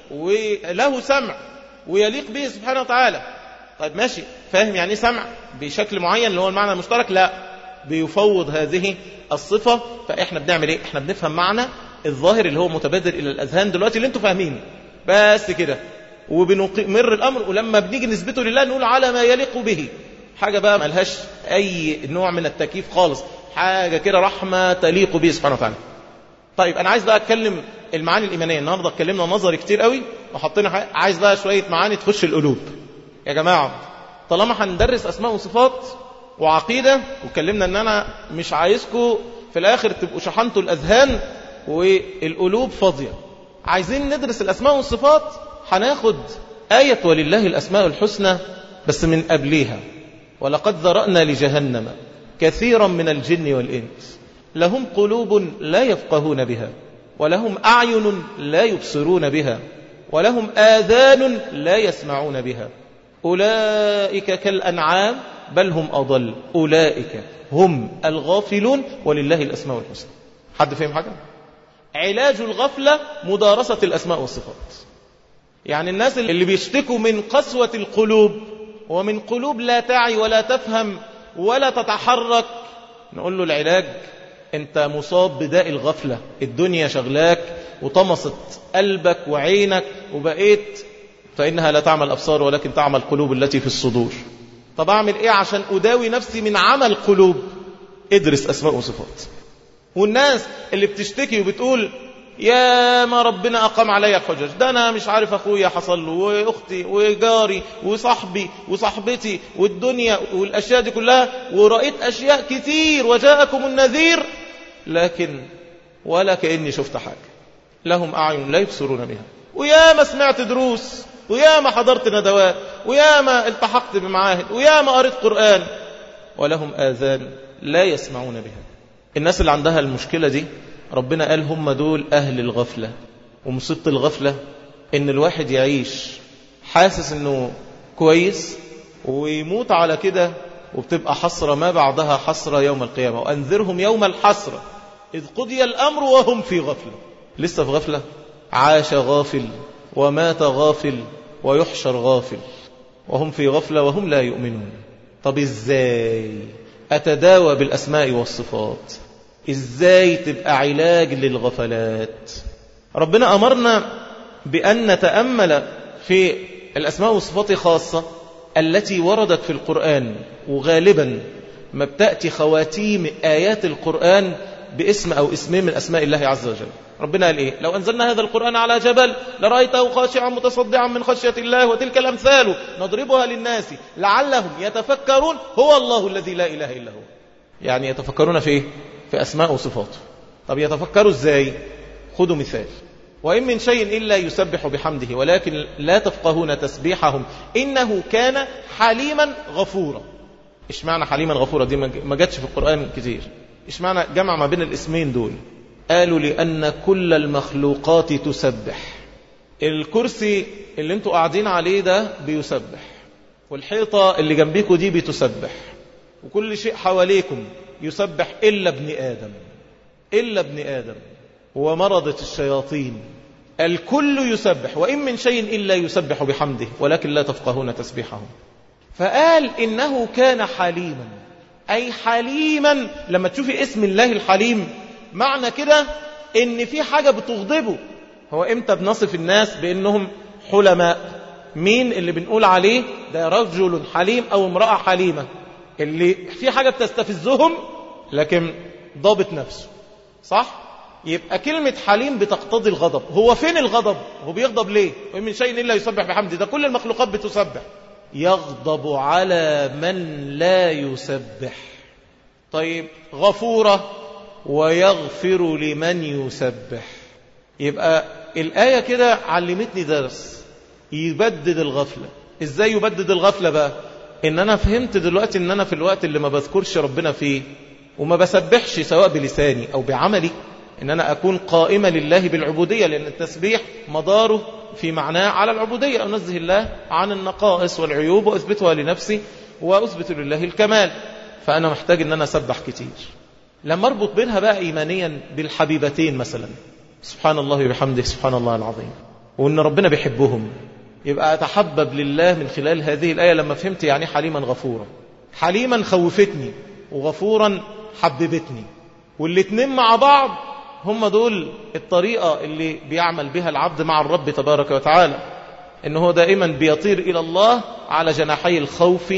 وله سمع ويليق به سبحانه وتعالى طيب ماشي فاهم يعني ايه سمع بشكل معين اللي هو المعنى المشترك لا بيفوض هذه الصفة فإحنا بنعمل إيه إحنا بنفهم معنى الظاهر اللي هو متبادر إلى الأذهان دلوقتي اللي انتوا فاهمينه بس كده وبنمر الأمر ولما بنيجي نثبته لله نقول على ما يليق به حاجة بقى ملهاش أي نوع من التكييف خالص حاجة كده رحمة تليق به سبحانه وتعالى طيب أنا عايز بقى أتكلم المعاني الإيمانية النهاردة اتكلمنا نظري كتير قوي وحطينا عايز بقى شوية معاني تخش القلوب يا جماعة طالما هندرس أسماء وصفات وعقيدة واتكلمنا ان انا مش عايزكم في الاخر تبقوا شحنتوا الاذهان والقلوب فاضية عايزين ندرس الاسماء والصفات هناخد آية ولله الاسماء الحسنى بس من قبليها ولقد ذرأنا لجهنم كثيرا من الجن والإنس لهم قلوب لا يفقهون بها ولهم أعين لا يبصرون بها ولهم آذان لا يسمعون بها أولئك كالأنعام بل هم أضل أولئك هم الغافلون ولله الأسماء الحسنى حد فهم حاجة؟ علاج الغفلة مدارسة الأسماء والصفات يعني الناس اللي بيشتكوا من قسوة القلوب ومن قلوب لا تعي ولا تفهم ولا تتحرك نقول له العلاج انت مصاب بداء الغفلة الدنيا شغلاك وطمست قلبك وعينك وبقيت فإنها لا تعمل أبصار ولكن تعمل قلوب التي في الصدور طب أعمل إيه عشان أداوي نفسي من عمل قلوب ادرس أسماء وصفات والناس اللي بتشتكي وبتقول يا ما ربنا أقام علي الحجج ده أنا مش عارف أخويا حصل له وأختي وجاري وصاحبي وصاحبتي والدنيا والأشياء دي كلها ورأيت أشياء كتير وجاءكم النذير لكن ولا كأني شفت حاجة لهم أعين لا يبصرون بها ويا ما سمعت دروس ويا ما حضرت ندوات وياما التحقت بمعاهد وياما قريت قرآن ولهم آذان لا يسمعون بها الناس اللي عندها المشكلة دي ربنا قال هم دول أهل الغفلة ومصيبة الغفلة إن الواحد يعيش حاسس إنه كويس ويموت على كده وبتبقى حسرة ما بعدها حسرة يوم القيامة وأنذرهم يوم الحسرة إذ قضي الأمر وهم في غفلة لسه في غفلة عاش غافل ومات غافل ويحشر غافل وهم في غفلة وهم لا يؤمنون طب إزاي أتداوى بالأسماء والصفات إزاي تبقى علاج للغفلات ربنا أمرنا بأن نتأمل في الأسماء والصفات خاصة التي وردت في القرآن وغالبا ما بتأتي خواتيم آيات القرآن باسم أو اسمين من أسماء الله عز وجل ربنا قال إيه لو أنزلنا هذا القرآن على جبل لرأيته خاشعا متصدعا من خشية الله وتلك الأمثال نضربها للناس لعلهم يتفكرون هو الله الذي لا إله إلا هو يعني يتفكرون في إيه؟ في أسماء وصفاته طب يتفكروا إزاي خذوا مثال وإن من شيء إلا يسبح بحمده ولكن لا تفقهون تسبيحهم إنه كان حليما غفورا إيش معنى حليما غفورا دي ما جاتش في القرآن كتير إيش معنى جمع ما بين الاسمين دول قالوا لأن كل المخلوقات تسبح الكرسي اللي انتوا قاعدين عليه ده بيسبح والحيطة اللي جنبيكوا دي بتسبح وكل شيء حواليكم يسبح إلا ابن آدم إلا ابن آدم ومرضت الشياطين الكل يسبح وإن من شيء إلا يسبح بحمده ولكن لا تفقهون تسبيحهم فقال إنه كان حليما أي حليما لما تشوفي اسم الله الحليم معنى كده إن في حاجة بتغضبه هو إمتى بنصف الناس بأنهم حلماء مين اللي بنقول عليه ده رجل حليم أو امرأة حليمة اللي في حاجة بتستفزهم لكن ضابط نفسه صح؟ يبقى كلمة حليم بتقتضي الغضب هو فين الغضب هو بيغضب ليه ومن شيء إلا يسبح بحمده ده كل المخلوقات بتسبح يغضب على من لا يسبح طيب غفورة ويغفر لمن يسبح يبقى الآية كده علمتني درس يبدد الغفلة ازاي يبدد الغفلة بقى ان انا فهمت دلوقتي ان انا في الوقت اللي ما بذكرش ربنا فيه وما بسبحش سواء بلساني او بعملي ان انا اكون قائمة لله بالعبودية لان التسبيح مداره في معناه على العبودية انزه الله عن النقائص والعيوب واثبتها لنفسي واثبت لله الكمال فانا محتاج ان انا اسبح كتير لما اربط بينها بقى ايمانيا بالحبيبتين مثلا سبحان الله وبحمده سبحان الله العظيم وان ربنا بيحبهم يبقى اتحبب لله من خلال هذه الايه لما فهمت يعني حليما غفورا حليما خوفتني وغفورا حببتني والاتنين مع بعض هم دول الطريقة اللي بيعمل بها العبد مع الرب تبارك وتعالى إن هو دائما بيطير إلى الله على جناحي الخوف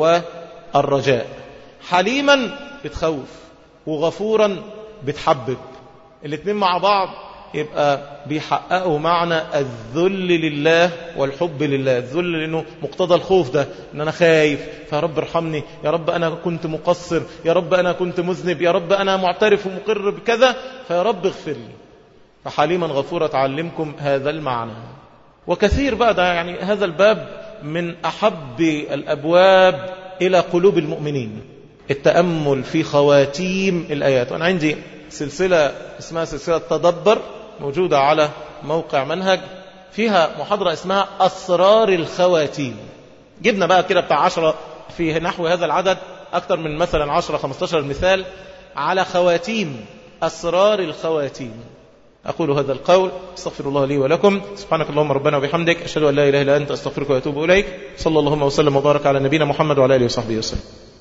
والرجاء حليما بتخوف وغفورا بتحبب الاثنين مع بعض يبقى بيحققوا معنى الذل لله والحب لله الذل لأنه مقتضى الخوف ده إن أنا خايف فيا رب ارحمني يا رب أنا كنت مقصر يا رب أنا كنت مذنب يا رب أنا معترف ومقر بكذا فيا رب اغفر لي فحليما غفورا تعلمكم هذا المعنى وكثير بقى ده يعني هذا الباب من أحب الأبواب إلى قلوب المؤمنين التأمل في خواتيم الآيات وأنا عندي سلسلة اسمها سلسلة تدبر موجودة على موقع منهج فيها محاضرة اسمها أسرار الخواتيم جبنا بقى كده بتاع عشرة في نحو هذا العدد أكثر من مثلا عشرة خمستاشر مثال على خواتيم أسرار الخواتيم أقول هذا القول استغفر الله لي ولكم سبحانك اللهم ربنا وبحمدك أشهد أن لا إله إلا أنت أستغفرك وأتوب إليك صلى الله وسلم وبارك على نبينا محمد وعلى آله وصحبه وسلم